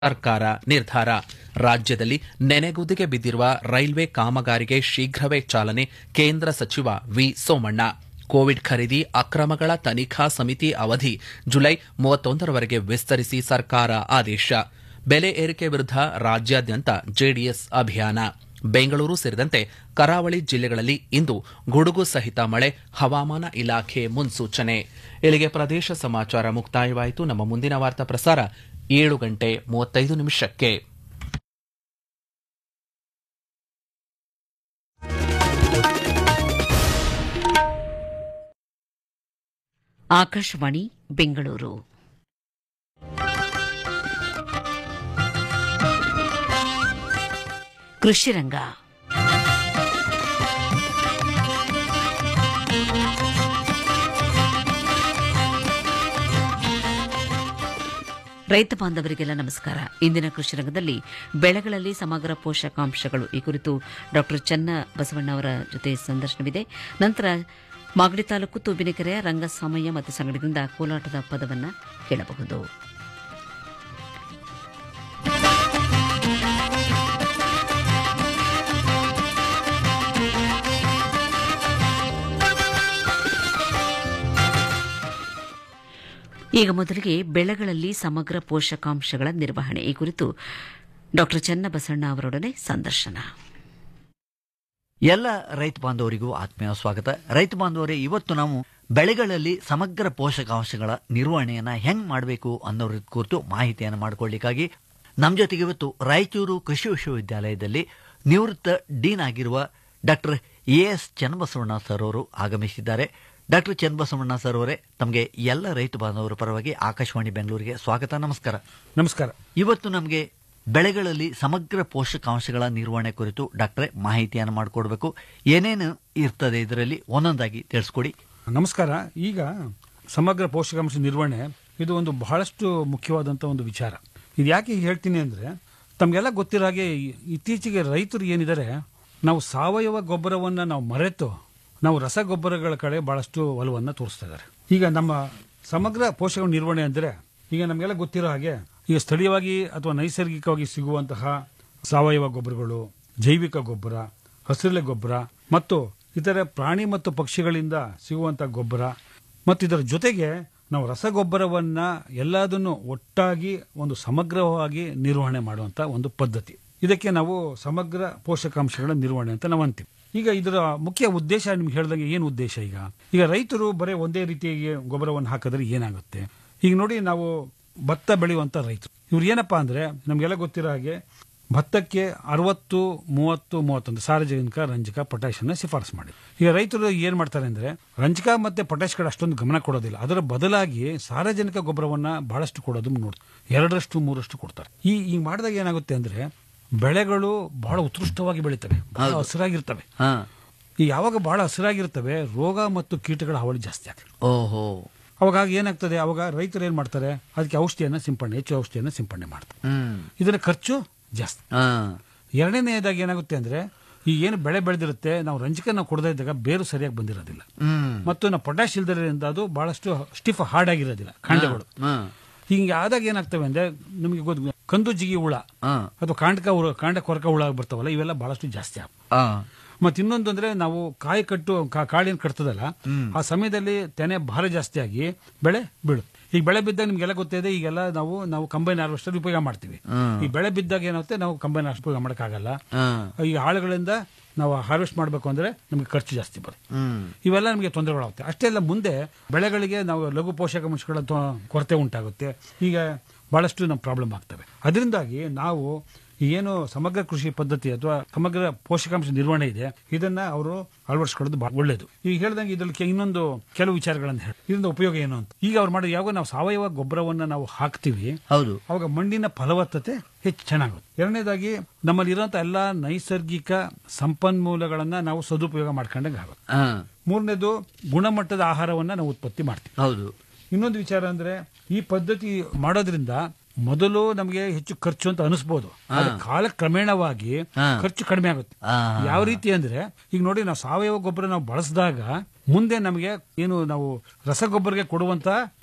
ಸರ್ಕಾರ ನಿರ್ಧಾರ ರಾಜ್ಯದಲ್ಲಿ ನೆನೆಗುದಿಗೆ ಬಿದ್ದಿರುವ ರೈಲ್ವೆ ಕಾಮಗಾರಿಗೆ ಶೀಘ್ರವೇ ಚಾಲನೆ ಕೇಂದ್ರ ಸಚಿವ ವಿ ಸೋಮಣ್ಣ ಕೋವಿಡ್ ಖರೀದಿ ಅಕ್ರಮಗಳ ತನಿಖಾ ಸಮಿತಿ ಅವಧಿ ಜುಲೈ ಮೂವತ್ತೊಂದರವರೆಗೆ ವಿಸ್ತರಿಸಿ ಸರ್ಕಾರ ಆದೇಶ ಬೆಲೆ ಏರಿಕೆ ವಿರುದ್ಧ ರಾಜ್ಯಾದ್ಯಂತ ಜೆಡಿಎಸ್ ಅಭಿಯಾನ ಬೆಂಗಳೂರು ಸೇರಿದಂತೆ ಕರಾವಳಿ ಜಿಲ್ಲೆಗಳಲ್ಲಿ ಇಂದು ಗುಡುಗು ಸಹಿತ ಮಳೆ ಹವಾಮಾನ ಇಲಾಖೆ ಮುನ್ಸೂಚನೆ ಇಲ್ಲಿಗೆ ಪ್ರದೇಶ ಸಮಾಚಾರ ಮುಕ್ತಾಯವಾಯಿತು ನಮ್ಮ ಮುಂದಿನ ವಾರ್ತಾ ಪ್ರಸಾರ ಏಳು ಗಂಟೆ ಮೂವತ್ತೈದು ನಿಮಿಷಕ್ಕೆ ಆಕಾಶವಾಣಿ ಬೆಂಗಳೂರು ಕೃಷಿರಂಗ ರೈತ ಬಾಂಧವರಿಗೆಲ್ಲ ನಮಸ್ಕಾರ ಇಂದಿನ ಕೃಷಿ ರಂಗದಲ್ಲಿ ಬೆಳೆಗಳಲ್ಲಿ ಸಮಗ್ರ ಪೋಷಕಾಂಶಗಳು ಈ ಕುರಿತು ಡಾಕ್ಟರ್ ಚನ್ನ ಬಸವಣ್ಣ ಅವರ ಜೊತೆ ಸಂದರ್ಶನವಿದೆ ನಂತರ ಮಾಗಡಿ ತಾಲೂಕು ತೂಬಿನಕೆರೆಯ ರಂಗಸ್ವಾಮಯ್ಯ ಮತ್ತು ಸಂಗಡದಿಂದ ಕೋಲಾಟದ ಪದವನ್ನು ಕೇಳಬಹುದು ಈಗ ಮೊದಲಿಗೆ ಬೆಳೆಗಳಲ್ಲಿ ಸಮಗ್ರ ಪೋಷಕಾಂಶಗಳ ನಿರ್ವಹಣೆ ಈ ಕುರಿತು ಡಾಕ್ಟರ್ ಚನ್ನಬಸಣ್ಣ ಅವರೊಡನೆ ಸಂದರ್ಶನ ಎಲ್ಲ ರೈತ ಬಾಂಧವರಿಗೂ ಆತ್ಮೀಯ ಸ್ವಾಗತ ರೈತ ಬಾಂಧವರೇ ಇವತ್ತು ನಾವು ಬೆಳೆಗಳಲ್ಲಿ ಸಮಗ್ರ ಪೋಷಕಾಂಶಗಳ ನಿರ್ವಹಣೆಯನ್ನ ಹೆಂಗ್ ಮಾಡಬೇಕು ಅನ್ನೋರ ಕುರಿತು ಮಾಹಿತಿಯನ್ನು ಮಾಡಿಕೊಳ್ಳಿಕ್ಕಾಗಿ ನಮ್ಮ ಜೊತೆಗೆ ಇವತ್ತು ರಾಯಚೂರು ಕೃಷಿ ವಿಶ್ವವಿದ್ಯಾಲಯದಲ್ಲಿ ನಿವೃತ್ತ ಡೀನ್ ಆಗಿರುವ doctor A S Channabasavanna sir ಅವರು ಆಗಮಿಸಿದ್ದಾರೆ ಡಾಕ್ಟರ್ ಚನ್ನಬಸವಣ್ಣ ಸರ್ ಅವರೇ ತಮಗೆ ಎಲ್ಲ ರೈತ ಬಾಂಧವರ ಪರವಾಗಿ ಆಕಾಶವಾಣಿ ಬೆಂಗಳೂರಿಗೆ ಸ್ವಾಗತ ನಮಸ್ಕಾರ ನಮಸ್ಕಾರ ಇವತ್ತು ನಮಗೆ ಬೆಳೆಗಳಲ್ಲಿ ಸಮಗ್ರ ಪೋಷಕಾಂಶಗಳ ನಿರ್ವಹಣೆ ಕುರಿತು ಡಾಕ್ಟ್ರೆ ಮಾಹಿತಿಯನ್ನು ಮಾಡಿಕೊಡ್ಬೇಕು ಏನೇನು ಇರ್ತದೆ ಇದರಲ್ಲಿ ಒಂದೊಂದಾಗಿ ತಿಳಿಸ್ಕೊಡಿ ನಮಸ್ಕಾರ ಈಗ ಸಮಗ್ರ ಪೋಷಕಾಂಶ ನಿರ್ವಹಣೆ ಇದು ಒಂದು ಬಹಳಷ್ಟು ಮುಖ್ಯವಾದಂಥ ಒಂದು ವಿಚಾರ ಇದು ಯಾಕೆ ಹೇಳ್ತೀನಿ ಅಂದರೆ ತಮಗೆಲ್ಲ ಗೊತ್ತಿರೋ ಹಾಗೆ ಈ- ಇತ್ತೀಚೆಗೆ ರೈತರು ಏನಿದ್ದಾರೆ ನಾವು ಸಾವಯವ ಗೊಬ್ಬರವನ್ನು ನಾವು ಮರೆತು ನಾವು ರಸಗೊಬ್ಬರಗಳ ಕಡೆ ಬಹಳಷ್ಟು ಒಲವನ್ನು ತೋರಿಸ್ತಾ ಇದ್ದಾರೆ ಈಗ ನಮ್ಮ ಸಮಗ್ರ ಪೋಷಕ ನಿರ್ವಹಣೆ ಅಂದರೆ ಈಗ ನಮಗೆಲ್ಲ ಗೊತ್ತಿರೋ ಹಾಗೆ ಈಗ ಸ್ಥಳೀಯವಾಗಿ ಅಥವಾ ನೈಸರ್ಗಿಕವಾಗಿ ಸಿಗುವಂತಹ ಸಾವಯವ ಗೊಬ್ಬರಗಳು ಜೈವಿಕ ಗೊಬ್ಬರ ಹಸಿರೆಲೆ ಗೊಬ್ಬರ ಮತ್ತು ಇತರ ಪ್ರಾಣಿ ಮತ್ತು ಪಕ್ಷಿಗಳಿಂದ ಸಿಗುವಂತಹ ಗೊಬ್ಬರ ಮತ್ತು ಇದರ ಜೊತೆಗೆ ನಾವು ರಸಗೊಬ್ಬರವನ್ನ ಎಲ್ಲದನ್ನು ಒಟ್ಟಾಗಿ ಒಂದು ಸಮಗ್ರವಾಗಿ ನಿರ್ವಹಣೆ ಮಾಡುವಂತ ಒಂದು ಪದ್ಧತಿ ಇದಕ್ಕೆ ನಾವು ಸಮಗ್ರ ಪೋಷಕಾಂಶಗಳ ನಿರ್ವಹಣೆ ಅಂತ ನಾವು ಅಂತೀವಿ ಈಗ ಇದರ ಮುಖ್ಯ ಉದ್ದೇಶ ನಿಮ್ಗೆ ಹೇಳ್ದಂಗೆ ಏನು ಉದ್ದೇಶ ಈಗ ಈಗ ರೈತರು ಬರೀ ಒಂದೇ ರೀತಿಯಾಗಿ ಗೊಬ್ಬರವನ್ನು ಹಾಕಿದ್ರೆ ಏನಾಗುತ್ತೆ ಈಗ ನೋಡಿ ನಾವು ಭತ್ತ ಬೆಳೆಯುವಂತ ರೈತರು ಇವ್ರು ಏನಪ್ಪಾ ಅಂದ್ರೆ ನಮ್ಗೆಲ್ಲ ಗೊತ್ತಿರೋ ಹಾಗೆ ಭತ್ತಕ್ಕೆ ಅರವತ್ತು ಮೂವತ್ತು ಮೂವತ್ತೊಂದು ಸಾರಜನಕ ರಂಜಕ ಪೊಟ್ಯಾಶ್ ಅನ್ನ ಶಿಫಾರಸು ಮಾಡಿ ಈಗ ರೈತರು ಏನ್ ಮಾಡ್ತಾರೆ ಅಂದ್ರೆ ರಂಜಕ ಮತ್ತೆ ಪೊಟ್ಯಾಶ್ ಕಡೆ ಅಷ್ಟೊಂದು ಗಮನ ಕೊಡೋದಿಲ್ಲ ಅದರ ಬದಲಾಗಿ ಸಾರಜನಕ ಗೊಬ್ಬರವನ್ನ ಬಹಳಷ್ಟು ಕೊಡೋದು ನೋಡ್ತಾರೆ ಎರಡರಷ್ಟು ಮೂರಷ್ಟು ಕೊಡ್ತಾರೆ ಈ ಈಗ ಮಾಡಿದಾಗ ಏನಾಗುತ್ತೆ ಅಂದ್ರೆ ಬೆಳೆಗಳು ಬಹಳ ಉತ್ಕೃಷ್ಟವಾಗಿ ಬೆಳೀತವೆ ಬಹಳ ಹಸಿರಾಗಿರ್ತವೆ ಹಾ ಈ ಯಾವಾಗ ಬಹಳ ಹಸಿರಾಗಿರ್ತವೆ ರೋಗ ಮತ್ತು ಕೀಟಗಳ ಹಾವಳಿ ಜಾಸ್ತಿ ಆಗ್ತದೆ ಓಹೋ ಅವಾಗ ಏನಾಗ್ತದೆ ಅವಾಗ ರೈತರು ಏನ್ ಮಾಡ್ತಾರೆ ಅದಕ್ಕೆ ಔಷಧಿಯನ್ನ ಸಿಂಪಡಣೆ ಹೆಚ್ಚು ಔಷಧಿಯನ್ನ ಸಿಂಪಡಣೆ ಮಾಡ್ತಾರೆ ಹ್ಮ್ ಇದರ ಖರ್ಚು ಜಾಸ್ತಿ ಹಾ ಎರಡನೇದಾಗಿ ಏನಾಗುತ್ತೆ ಅಂದ್ರೆ ಈ ಏನು ಬೆಳೆ ಬೆಳೆದಿರುತ್ತೆ ನಾವು ರಂಜಕ ನಾವು ಕೊಡದೇ ಇದ್ದಾಗ ಬೇರು ಸರಿಯಾಗಿ ಬಂದಿರೋದಿಲ್ಲ ಹ್ಮ್ ಮತ್ತು ನಾವು ಪೊಟ್ಯಾಶ್ ಇಲ್ದಿರೋದ್ರಿಂದ ಅದು ಬಹಳಷ್ಟು ಸ್ಟಿಫ್ ಹಾರ್ಡ್ ಆಗಿರೋದಿಲ್ಲ ಕಾಂಡಗಳು ಹಾ ಹಿಂಗೆ ಆದಾಗ ಏನಾಗ್ತವೆ ಅಂದ್ರೆ ನಿಮಗೆ ಗೊತ್ತು ಕಂದು ಜಿಗಿ ಹುಳ ಹಾ ಅಥವಾ ಕಾಂಡಕ ಹುಳ ಕಾಂಡ ಕೊರಕ ಹುಳ ಬರ್ತಾವಲ್ಲ ಇವೆಲ್ಲ ಬಹಳಷ್ಟು ಜಾಸ್ತಿ ಆಗ ಹಾ ಮತ್ತೆ ಇನ್ನೊಂದು ಅಂದ್ರೆ ನಾವು ಕಾಯಿ ಕಟ್ಟು ಕಾ- ಕಾಳಿನ ಕಟ್ತದಲ್ಲ ಆ ಸಮಯದಲ್ಲಿ ತೆನೆ ಭಾರ ಜಾಸ್ತಿ ಆಗಿ ಬೆಳೆ ಬೀಳುತ್ತೆ ಈಗ ಬೆಳೆ ಬಿದ್ದಾಗ ನಿಮ್ಗೆಲ್ಲ ಗೊತ್ತಿದೆ ಈಗೆಲ್ಲ ನಾವು ನಾವು ಕಂಬೈನ್ ಹಾರ್ವೆಸ್ಟರ್ ಉಪಯೋಗ ಮಾಡ್ತೀವಿ ಈ ಬೆಳೆ ಬಿದ್ದಾಗ ಏನಾಗುತ್ತೆ ನಾವು ಕಂಬೈನ್ ಹಾರ್ವೆಸ್ಟ್ ಉಪಯೋಗ ಮಾಡೋಕ್ಕಾಗಲ್ಲ ಹಾ ಈ ಆಳುಗಳಿಂದ ನಾವು ಹಾರ್ವೆಸ್ಟ್ ಮಾಡಬೇಕು ಅಂದ್ರೆ ನಮಗೆ ಖರ್ಚು ಜಾಸ್ತಿ ಬರುತ್ತೆ ಹ್ಮ್ ಇವೆಲ್ಲ ನಮಗೆ ತೊಂದರೆಗಳಾಗುತ್ತೆ ಅಷ್ಟೇ ಅಲ್ಲ ಮುಂದೆ ಬೆಳೆಗಳಿಗೆ ನಾವು ಲಘು ಪೋಷಕಾಂಶಗಳ ತೊ- ಕೊರತೆ ಉಂಟಾಗುತ್ತೆ ಈಗ ಬಹಳಷ್ಟು ನಮ್ಮ ಪ್ರಾಬ್ಲಮ್ ಆಗ್ತವೆ ಅದರಿಂದಾಗಿ ನಾವು ಈ ಏನು ಸಮಗ್ರ ಕೃಷಿ ಪದ್ಧತಿ ಅಥವಾ ಸಮಗ್ರ ಪೋಷಕಾಂಶ ನಿರ್ವಹಣೆ ಇದೆ ಇದನ್ನ ಅವರು ಅಳವಡಿಸ್ಕೊಳ್ಳೋದು ಬಹಳ ಒಳ್ಳೇದು ಈಗ ಹೇಳ್ದಂಗೆ ಇದರಲ್ಲಿ ಕೆ- ಇನ್ನೊಂದು ಕೆಲವು ವಿಚಾರಗಳನ್ನು ಹೇಳಿ ಇದರಿಂದ ಉಪಯೋಗ ಏನು ಅಂತ ಈಗ ಅವ್ರು ಮಾಡೋದು ಯಾವಾಗ ನಾವು ಸಾವಯವ ಗೊಬ್ಬರವನ್ನ ನಾವು ಹಾಕ್ತಿವಿ ಹೌದು ಅವಾಗ ಮಣ್ಣಿನ ಫಲವತ್ತತೆ ಹೆಚ್ಚು ಚೆನ್ನಾಗುತ್ತೆ ಎರಡನೇದಾಗಿ ನಮ್ಮಲ್ಲಿ ಇರುವಂತಹ ಎಲ್ಲಾ ನೈಸರ್ಗಿಕ ಸಂಪನ್ಮೂಲಗಳನ್ನ ನಾವು ಸದುಪಯೋಗ ಮಾಡ್ಕೊಂಡಂಗೆ ಆಗುತ್ತೆ ಹಾ ಮೂರನೇದು ಗುಣಮಟ್ಟದ ಆಹಾರವನ್ನ ನಾವು ಉತ್ಪತ್ತಿ ಮಾಡ್ತೀವಿ ಹೌದು ಇನ್ನೊಂದು ವಿಚಾರ ಅಂದ್ರೆ ಈ ಪದ್ಧತಿ ಮಾಡೋದ್ರಿಂದ ಮೊದಲು ನಮಗೆ ಹೆಚ್ಚು ಖರ್ಚು ಅಂತ ಅನಿಸ್ಬೋದು ಆದ್ರೆ ಕಾಲಕ್ರಮೇಣವಾಗಿ ಹಾ. ಖರ್ಚು ಕಡಿಮೆ ಆಗುತ್ತೆ ಆ, ಯಾವ ರೀತಿ ಅಂದ್ರೆ ಈಗ ನೋಡಿ ನಾವು ಸಾವಯವ ಗೊಬ್ಬರ ನಾವು ಬಳಸಿದಾಗ ಮುಂದೆ ನಮಗೆ ಏನು ನಾವು ರಸಗೊಬ್ಬರಕ್ಕೆ ಕೊಡುವಂತ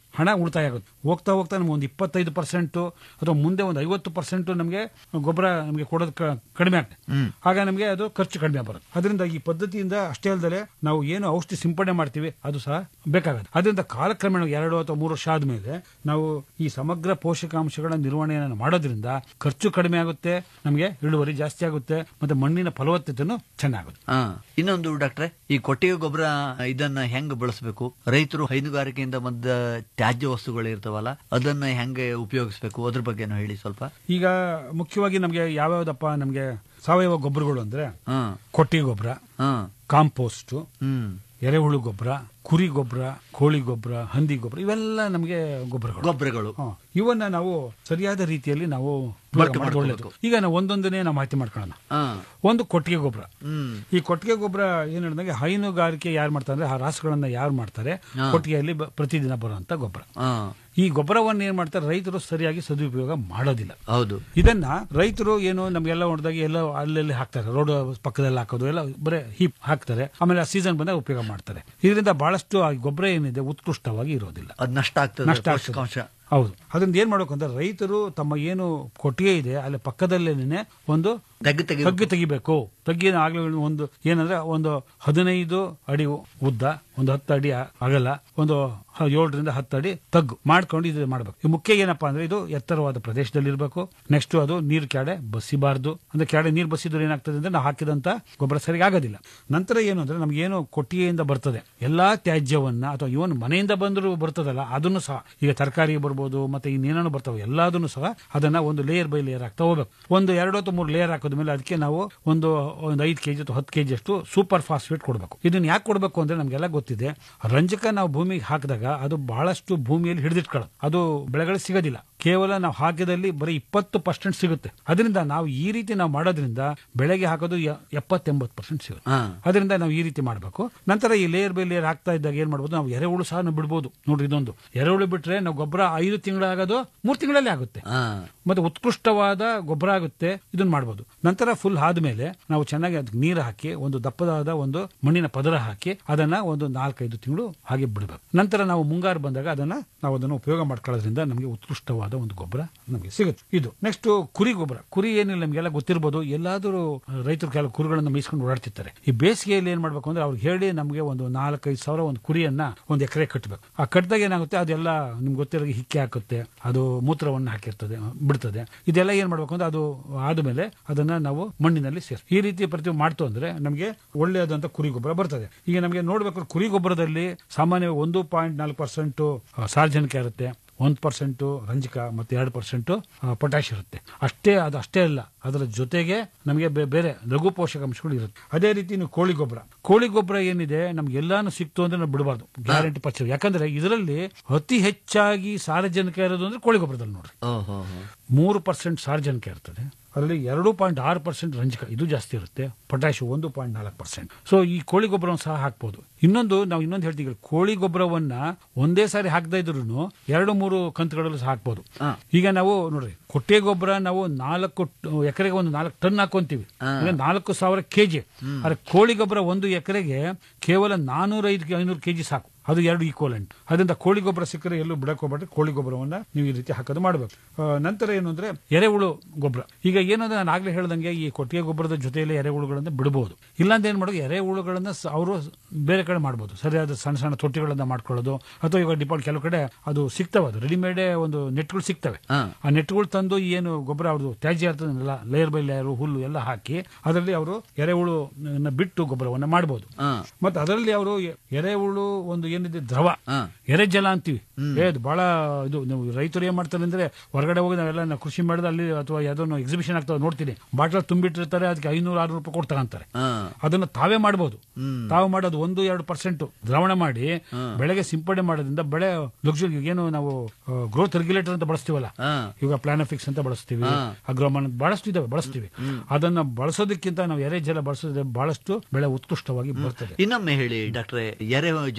ಹಣ ಉಳಿತಾಯ ಆಗುತ್ತೆ ಹೋಗ್ತಾ ಹೋಗ್ತಾ ನಮ್ಗೆ ಒಂದು ಇಪ್ಪತ್ತೈದು ಪರ್ಸೆಂಟ್ ಅಥವಾ ಮುಂದೆ ಒಂದು ಐವತ್ತು ಪರ್ಸೆಂಟ್ ನಮಗೆ ಗೊಬ್ಬರ ನಮಗೆ ಕೊಡೋದು ಕ- ಕಡಿಮೆ ಆಗ್ತದೆ ಆಗ ನಮಗೆ ಅದು ಖರ್ಚು ಕಡಿಮೆ ಬರುತ್ತೆ ಅದರಿಂದ ಈ ಪದ್ಧತಿಯಿಂದ ಅಷ್ಟೇ ಅಲ್ಲದೆ ನಾವು ಏನು ಔಷಧಿ ಸಿಂಪಡಣೆ ಮಾಡ್ತೀವಿ ಅದು ಸಹ ಬೇಕಾಗುತ್ತೆ ಅದರಿಂದ ಕಾಲಕ್ರಮೇಣ ಎರಡು ಅಥವಾ ಮೂರು ವರ್ಷ ಆದ್ಮೇಲೆ ನಾವು ಈ ಸಮಗ್ರ ಪೋಷಕಾಂಶಗಳ ನಿರ್ವಹಣೆಯನ್ನು ಮಾಡೋದ್ರಿಂದ ಖರ್ಚು ಕಡಿಮೆ ಆಗುತ್ತೆ ನಮಗೆ ಇಳುವರಿ ಜಾಸ್ತಿ ಆಗುತ್ತೆ ಮತ್ತೆ ಮಣ್ಣಿನ ಫಲವತ್ತತೆನೂ ಚೆನ್ನಾಗುತ್ತೆ ಹಾ ಇನ್ನೊಂದು ಡಾಕ್ಟ್ರೆ ಈ ಕೊಟ್ಟಿಗೆ ಗೊಬ್ಬರ ಇದನ್ನ ಹೆಂಗ್ ಬಳಸಬೇಕು ರೈತರು ಹೈನುಗಾರಿಕೆಯಿಂದ ಬಂದ ತ್ಯಾಜ್ಯ ವಸ್ತುಗಳು ಇರ್ತಾವಲ್ಲ ಅದನ್ನ ಹೆಂಗೆ ಉಪಯೋಗಿಸ್ಬೇಕು ಅದ್ರ ಬಗ್ಗೆನೂ ಹೇಳಿ ಸ್ವಲ್ಪ ಈಗ ಮುಖ್ಯವಾಗಿ ನಮಗೆ ಯಾವ್ಯಾವ್ದಪ್ಪ ನಮಗೆ ಸಾವಯವ ಗೊಬ್ಬರಗಳು ಅಂದ್ರೆ ಹಾ ಕೊಟ್ಟಿಗೆ ಗೊಬ್ಬರ ಹಾ ಕಾಂಪೋಸ್ಟ್ ಹ್ಮ್ ಎರೆಹುಳು ಗೊಬ್ಬರ ಕುರಿ ಗೊಬ್ಬರ ಕೋಳಿ ಗೊಬ್ಬರ ಹಂದಿ ಗೊಬ್ಬರ ಇವೆಲ್ಲ ನಮಗೆ ಗೊಬ್ಬರಗಳು ಗೊಬ್ಬರಗಳು ಹ. ಇವನ್ನ ನಾವು ಸರಿಯಾದ ರೀತಿಯಲ್ಲಿ ನಾವು ಉಪಯೋಗ ಬಳಕೆ ಮಾಡೋದು ಮಾಡ್ಕೋಬೇಕು. ಒಳ್ಳೆಯದು ಈಗ ನಾವು ಒಂದೊಂದನ್ನೇ ನಾವು ಮಾಹಿತಿ ಮಾಡ್ಕೊಳ್ಳೋಣ ಹಾ ಒಂದು ಕೊಟ್ಟಿಗೆ ಗೊಬ್ಬರ ಹ್ಮ್ ಈ ಕೊಟ್ಟಿಗೆ ಗೊಬ್ಬರ ಏನ್ ಹೇಳಿದಂಗೆ ಹೈನುಗಾರಿಕೆ ಯಾರು ಮಾಡ್ತಾರೆ ಅಂದ್ರೆ ಆ ರಾಸುಗಳನ್ನ ಯಾರು ಮಾಡ್ತಾರೆ ಕೊಟ್ಟಿಗೆಯಲ್ಲಿ ಬ- ಪ್ರತಿದಿನ ಬರುವಂತ ಗೊಬ್ಬರ ಹಾ ಈ ಗೊಬ್ಬರವನ್ನ ಏನ್ ಮಾಡ್ತಾರೆ ರೈತರು ಸರಿಯಾಗಿ ಸದುಪಯೋಗ ಮಾಡೋದಿಲ್ಲ ಹೌದು ಇದನ್ನ ರೈತರು ಏನು ನಮ್ಗೆಲ್ಲ ಹೊಡೆದಾಗ ಎಲ್ಲ ಅಲ್ಲಲ್ಲಿ ಹಾಕ್ತಾರೆ ರೋಡ್ ಪಕ್ಕದಲ್ಲಿ ಹಾಕೋದು ಎಲ್ಲ ಬರೇ ಹೀಪ್ ಹಾಕ್ತಾರೆ ಆಮೇಲೆ ಆ ಸೀಸನ್ ಬಂದಾಗ ಉಪಯೋಗ ಮಾಡ್ತಾರೆ ಇದರಿಂದ ಬಹಳಷ್ಟು ಆ ಗೊಬ್ಬರ ಏನಿದೆ ಉತ್ಕೃಷ್ಟವಾಗಿ ಇರೋದಿಲ್ಲ ಅದ್ ನಷ್ಟ ಆಗ್ತದೆ ನಷ್ಟ ಆಗ್ತದೆ. ಪೋಷಕಾಂಶ ಹೌದು ಅದರಿಂದ ಏನ್ ಮಾಡ್ಬೇಕು ಅಂದ್ರೆ ರೈತರು ತಮ್ಮ ಏನು ಕೊಟ್ಟಿಗೆ ಇದೆ ಅಲ್ಲಿ ಪಕ್ಕದಲ್ಲೇನೆ ಒಂದು ತೆಗ್ಗು ತೆಗಿ ತಗ್ಗು ತೆಗಿಬೇಕು ತಗ್ಗಿನ ಆಗ್ಲೇ ಒಂದು ಏನಂದ್ರೆ ಒಂದು ಹದಿನೈದು ಅಡಿ ಉದ್ದ ಒಂದು ಹತ್ತು ಅಡಿ ಅಗಲ ಒಂದು ಹ- ಏಳರಿಂದ ಹತ್ತು ಅಡಿ ತಗ್ಗು ಮಾಡ್ಕೊಂಡು ಇದು ಮಾಡ್ಬೇಕು ಈ ಮುಖ್ಯ ಏನಪ್ಪಾ ಅಂದ್ರೆ ಇದು ಎತ್ತರವಾದ ಪ್ರದೇಶದಲ್ಲಿ ಇರಬೇಕು ನೆಕ್ಸ್ಟ್ ಅದು ನೀರು ಕ್ಯಾಡೆ ಬಸಿಬಾರ್ದು ಅಂದ್ರೆ ಕ್ಯಾಡೆ ನೀರು ಬಸಿದ್ರೆ ಏನಾಗ್ತದೆ ಅಂದ್ರೆ ನಾವು ಹಾಕಿದಂತ ಗೊಬ್ಬರ ಸರಿಯಾಗಿ ಆಗೋದಿಲ್ಲ ನಂತರ ಏನು ಅಂದ್ರೆ ನಮ್ಗೆ ಏನು ಕೊಟ್ಟಿಗೆಯಿಂದ ಬರ್ತದೆ ಎಲ್ಲಾ ತ್ಯಾಜ್ಯವನ್ನ ಅಥವಾ ಇವನ್ ಮನೆಯಿಂದ ಬಂದರೂ ಬರ್ತದಲ್ಲ ಅದನ್ನು ಸಹ ಈಗ ತರಕಾರಿ ಬರ್ಬೋದು ಮತ್ತೆ ಇನ್ನೇನೋ ಬರ್ತಾವೆ ಎಲ್ಲದನ್ನು ಸಹ ಅದನ್ನ ಒಂದು ಲೇಯರ್ ಬೈ ಲೇಯರ್ ಆಗ್ತಾ ಹೋಗ್ಬೇಕು ಒಂದು ಎರಡು ಅಥವಾ ಮೂರು ಲೇಯರ್ ಹಾಕಿದ್ಮೇಲೆ ಅದಕ್ಕೆ ನಾವು ಒಂದು ಒಂದು ಐದು ಕೆಜಿ ಅಥವಾ ಹತ್ತು ಕೆಜಿ ಅಷ್ಟು ಸೂಪರ್ ಫಾಸ್ಫೇಟ್ ಕೊಡಬೇಕು ಇದನ್ನ ಯಾಕೆ ಕೊಡಬೇಕು ಅಂದ್ರೆ ನಮ್ಗೆಲ್ಲ ಗೊತ್ತಿದೆ ರಂಜಕ ನಾವು ಭೂಮಿಗೆ ಹಾಕಿದಾಗ ಅದು ಬಹಳಷ್ಟು ಭೂಮಿಯಲ್ಲಿ ಹಿಡಿದಿಟ್ಕೊಳ್ಳೋದು ಅದು ಬೆಳೆಗಳು ಸಿಗೋದಿಲ್ಲ ಕೇವಲ ನಾವು ಹಾಕಿದಲ್ಲಿ ಬರೀ ಇಪ್ಪತ್ತು ಪರ್ಸೆಂಟ್ ಸಿಗುತ್ತೆ ಅದರಿಂದ ನಾವು ಈ ರೀತಿ ನಾವು ಮಾಡೋದ್ರಿಂದ ಬೆಳೆಗೆ ಹಾಕೋದು ಎಪ್ಪತ್ತೆಂಬತ್ತು ಪರ್ಸೆಂಟ್ ಸಿಗುತ್ತೆ ಹಾ ಅದರಿಂದ ನಾವು ಈ ರೀತಿ ಮಾಡಬೇಕು ನಂತರ ಈ ಲೇಯರ್ ಬೈ ಲೇಯರ್ ಹಾಕ್ತಾ ಇದ್ದಾಗ ಏನ್ ಮಾಡ್ಬೋದು ನಾವು ಎರೆಹುಳು ಸಹ ನಾವು ಬಿಡ್ಬೋದು ನೋಡ್ರಿ ಇದೊಂದು ಎರೆಹುಳು ಬಿಟ್ರೆ ನಾವು ಗೊಬ್ಬರ ಐದು ತಿಂಗಳಾಗೋದು ಮೂರು ತಿಂಗಳಲ್ಲಿ ಆಗುತ್ತೆ ಹಾ ಮತ್ತೆ ಉತ್ಕೃಷ್ಟವಾದ ಗೊಬ್ಬರ ಆಗುತ್ತೆ ಇದನ್ನ ಮಾಡ್ಬೋದು ನಂತರ ಫುಲ್ ಆದ್ಮೇಲೆ ನಾವು ಚೆನ್ನಾಗಿ ಅದಕ್ಕೆ ನೀರು ಹಾಕಿ ಒಂದು ದಪ್ಪದಾದ ಒಂದು ಮಣ್ಣಿನ ಪದರ ಹಾಕಿ ಅದನ್ನ ಒಂದು ನಾಲ್ಕೈದು ತಿಂಗಳು ಹಾಗೆ ಬಿಡಬೇಕು ನಂತರ ನಾವು ಮುಂಗಾರು ಬಂದಾಗ ಅದನ್ನ ನಾವು ಅದನ್ನು ಉಪಯೋಗ ಮಾಡ್ಕೊಳ್ಳೋದ್ರಿಂದ ನಮಗೆ ಉತ್ಕೃಷ್ಟವಾದ ಒಂದು ಗೊಬ್ಬರ ನಮಗೆ ಸಿಗುತ್ತೆ ಇದು ನೆಕ್ಸ್ಟ್ ಕುರಿ ಗೊಬ್ಬರ ಕುರಿ ಏನಿಲ್ಲ ನಮಗೆಲ್ಲ ಗೊತ್ತಿರ್ಬೋದು ಎಲ್ಲಾದರೂ ರೈತರು ಕೆಲವು ಕುರಿಗಳನ್ನ ಮೇಯಿಸ್ಕೊಂಡು ಓಡಾಡ್ತಿರ್ತಾರೆ ಈ ಬೇಸಿಗೆಯಲ್ಲಿ ಏನ್ ಮಾಡ್ಬೇಕು ಅಂದ್ರೆ ಅವ್ರಿಗೆ ಹೇಳಿ ನಮಗೆ ಒಂದು ನಾಲ್ಕೈದು ಸಾವಿರ ಒಂದು ಕುರಿಯನ್ನ ಒಂದು ಎಕರೆ ಕಟ್ಟಬೇಕು ಆ ಕಟ್ಟಿದಾಗ ಏನಾಗುತ್ತೆ ಅದೆಲ್ಲ ನಿಮ್ಗೆ ಗೊತ್ತಿರೋ ಹಿಕ್ಕಿ ಹಾಕುತ್ತೆ ಅದು ಮೂತ್ರವನ್ನು ಹಾಕಿರ್ತದೆ ಬಿಡ್ತದೆ ಇದೆಲ್ಲ ಏನ್ ಮಾಡ್ಬೇಕು ಅಂದ್ರೆ ಅದು ಆದ್ಮೇಲೆ ಅದನ್ನ ನಾವು ಮಣ್ಣಿನಲ್ಲಿ ಸೇರ್ ಈ ರೀತಿ ಪ್ರತಿ ಮಾಡ್ತು ಅಂದ್ರೆ ನಮಗೆ ಒಳ್ಳೆಯದಂತ ಕುರಿ ಗೊಬ್ಬರ ಬರ್ತದೆ ಈಗ ನಮಗೆ ನೋಡ್ಬೇಕು ಕುರಿ ಗೊಬ್ಬರದಲ್ಲಿ ಸಾಮಾನ್ಯವಾಗಿ ಒಂದು ಪಾಯಿಂಟ್ ನಾಲ್ಕು ಪರ್ಸೆಂಟ್ ಸಾರ್ವಜನಿಕ ಇರುತ್ತೆ ಒಂದು ಪರ್ಸೆಂಟ್ ರಂಜಕ ಮತ್ತೆ ಎರಡು ಪರ್ಸೆಂಟ್ ಪೊಟ್ಯಾಶ್ ಇರುತ್ತೆ ಅಷ್ಟೇ ಅದು ಅಷ್ಟೇ ಅಲ್ಲ ಅದರ ಜೊತೆಗೆ ನಮಗೆ ಬೇ- ಬೇರೆ ಲಘು ಪೋಷಕಾಂಶಗಳು ಇರುತ್ತೆ ಅದೇ ರೀತಿ ನೀವು ಕೋಳಿ ಗೊಬ್ಬರ ಕೋಳಿ ಗೊಬ್ಬರ ಏನಿದೆ ನಮ್ಗೆ ಎಲ್ಲಾನು ಸಿಕ್ತು ಅಂದ್ರೆ ನಾವು ಬಿಡಬಾರ್ದು ಗ್ಯಾರಂಟಿ ಪರ್ಸೆಂಟ್ ಯಾಕಂದ್ರೆ ಇದರಲ್ಲಿ ಅತಿ ಹೆಚ್ಚಾಗಿ ಸಾರಜನಕ ಇರೋದು ಅಂದ್ರೆ ಕೋಳಿ ಗೊಬ್ಬರದಲ್ಲಿ ನೋಡ್ರಿ ಓಹೋ ಮೂರು ಪರ್ಸೆಂಟ್ ಸಾರ್ವಜನಿಕ ಇರ್ತದೆ ಅದರಲ್ಲಿ ಎರಡು ಪಾಯಿಂಟ್ ಆರು ಪರ್ಸೆಂಟ್ ರಂಜಕ ಇದು ಜಾಸ್ತಿ ಇರುತ್ತೆ ಪೊಟ್ಯಾಶ್ ಒಂದು ಪಾಯಿಂಟ್ ನಾಲ್ಕು ಪರ್ಸೆಂಟ್ ಸೊ ಈ ಕೋಳಿ ಗೊಬ್ಬರವನ್ನು ಸಹ ಹಾಕ್ಬೋದು ಇನ್ನೊಂದು ನಾವು ಇನ್ನೊಂದು ಹೇಳ್ತೀವಿ ಕೋಳಿ ಗೊಬ್ಬರವನ್ನ ಒಂದೇ ಸಾರಿ ಹಾಕದೇ ಇದ್ರು ಎರಡು ಮೂರು ಕಂತುಗಳಲ್ಲೂ ಸಹ ಹಾಕ್ಬೋದು ಹಾ. ಈಗ ನಾವು ನೋಡ್ರಿ ಕೊಟ್ಟೆ ಗೊಬ್ಬರ ನಾವು ನಾಲ್ಕು ಟ- ಎಕರೆಗೆ ಒಂದು ನಾಲ್ಕು ಟನ್ ಹಾಕೊಂತೀವಿ ಅಂದ್ರೆ ನಾಲ್ಕು ಸಾವಿರ ಕೆಜಿ ಆದ್ರೆ ಕೋಳಿ ಗೊಬ್ಬರ ಒಂದು ಎಕರೆಗೆ ಕೇವಲ ನಾನೂರ ಐದು ಐನೂರು ಕೆಜಿ ಸಾಕು ಅದು ಎರಡು ಈಕ್ವಲೆಂಟ್ ಅದರಿಂದ ಕೋಳಿ ಗೊಬ್ಬರ ಸಿಕ್ಕರೆ ಎಲ್ಲೂ ಬಿಡಕ್ ಹೋಗ್ಬೇಡ್ರಿ ಕೋಳಿ ಗೊಬ್ಬರವನ್ನ ನೀವು ಈ ರೀತಿ ಹಾಕೋದು ಮಾಡಬೇಕು ನಂತರ ಏನು ಅಂದ್ರೆ ಎರೆಹುಳು ಗೊಬ್ಬರ ಈಗ ಏನಂದ್ರೆ ನಾನು ಆಗ್ಲೇ ಹೇಳ್ದಂಗೆ ಈ ಕೊಟ್ಟಿಗೆ ಗೊಬ್ಬರದ ಜೊತೆಯಲ್ಲಿ ಎರೆಹುಳುಗಳನ್ನ ಬಿಡಬಹುದು ಇಲ್ಲಾಂದ್ರೆ ಏನ್ ಮಾಡೋದು ಎರೆಹುಳುಗಳನ್ನ ಅವರು ಬೇರೆ ಕಡೆ ಮಾಡ್ಬೋದು ಸರಿಯಾದ ಸಣ್ಣ ಸಣ್ಣ ತೊಟ್ಟಿಗಳನ್ನ ಮಾಡ್ಕೊಳ್ಳೋದು ಅಥವಾ ಈಗ ಡಿಪಾರ್ಟ್ ಕೆಲವು ಕಡೆ ಅದು ಸಿಗ್ತವೆ ಅದು ರೆಡಿಮೇಡ್ ಒಂದು ನೆಟ್ಗಳು ಸಿಗ್ತವೆ ಹಾ. ಆ ನೆಟ್ಗಳು ತಂದು ಏನು ಗೊಬ್ಬರ ಅವ್ರದ್ದು ತ್ಯಾಜ್ಯ ಇರ್ತದಲ್ಲ ಲೇಯರ್ ಬೈ ಲೇಯರ್ ಹುಲ್ಲು ಎಲ್ಲ ಹಾಕಿ ಅದರಲ್ಲಿ ಅವರು ಎರೆಹುಳು ನ ಬಿಟ್ಟು ಗೊಬ್ಬರವನ್ನ ಮಾಡಬಹುದು ಹಾ ಮತ್ತೆ ಅದರಲ್ಲಿ ಅವರು ಎರೆಹುಳು ಒಂದು ಏನಿದೆ ದ್ರವ ಹಾ ಎರೆಜಲ ಅಂತೀವಿ ಏ ಅದು ಬಹಳ ಇದು ನೀವು ರೈತರು ಏನ್ ಮಾಡ್ತಾರೆ ಅಂದ್ರೆ ಹೊರಗಡೆ ಹೋಗಿ ನಾವೆಲ್ಲ ನಾವು ಕೃಷಿ ಮಾಡಿದ ಅಲ್ಲಿ ಅಥವಾ ಯಾವ್ದೋ ಎಕ್ಸಿಬಿಷನ್ ಆಗ್ತದೆ ನೋಡ್ತೀನಿ ಬಾಟಲ್ ತುಂಬಿಟ್ಟಿರ್ತಾರೆ ಅದಕ್ಕೆ ಐನೂರು ಆರ್ನೂರು ರೂಪಾಯಿ ಕೊಟ್ಟು ತಗೊಂತಾರೆ ಹಾ ಅದನ್ನ ತಾವೇ ಮಾಡಬಹುದು ತಾವು ಮಾಡೋದು ಒಂದು ಎರಡು ಪರ್ಸೆಂಟ್ ದ್ರಾವಣ ಮಾಡಿ ಬೆಳೆಗೆ ಸಿಂಪಡಣೆ ಮಾಡೋದ್ರಿಂದ ಬೆಳೆ ಲಕ್ಷರಿ ಏನು ನಾವು ಗ್ರೋತ್ ರೆಗ್ಯುಲೇಟರ್ ಅಂತ ಬಳಸ್ತೀವಲ್ಲ ಹಾ ಈಗ ಪ್ಲಾನಫಿಕ್ಸ್ ಅಂತ ಬಳಸ್ತೀವಿ ಹಾ. ಅಗ್ರೋಮನ್ ಬಹಳಷ್ಟು ಇದಾವೆ ಬಳಸ್ತೀವಿ ಅದನ್ನ ಬಳಸೋದಕ್ಕಿಂತ ನಾವು ಎರೆ ಜಲ ಬಳಸೋದ್ರೆ ಬಹಳಷ್ಟು ಬೆಳೆ ಉತ್ಕೃಷ್ಟವಾಗಿ ಬರ್ತದೆ ಇನ್ನೊಮ್ಮೆ ಹೇಳಿ ಡಾಕ್ಟ್ರೆ ಎರೆ ಜಲ ಅಂದ್ರೆ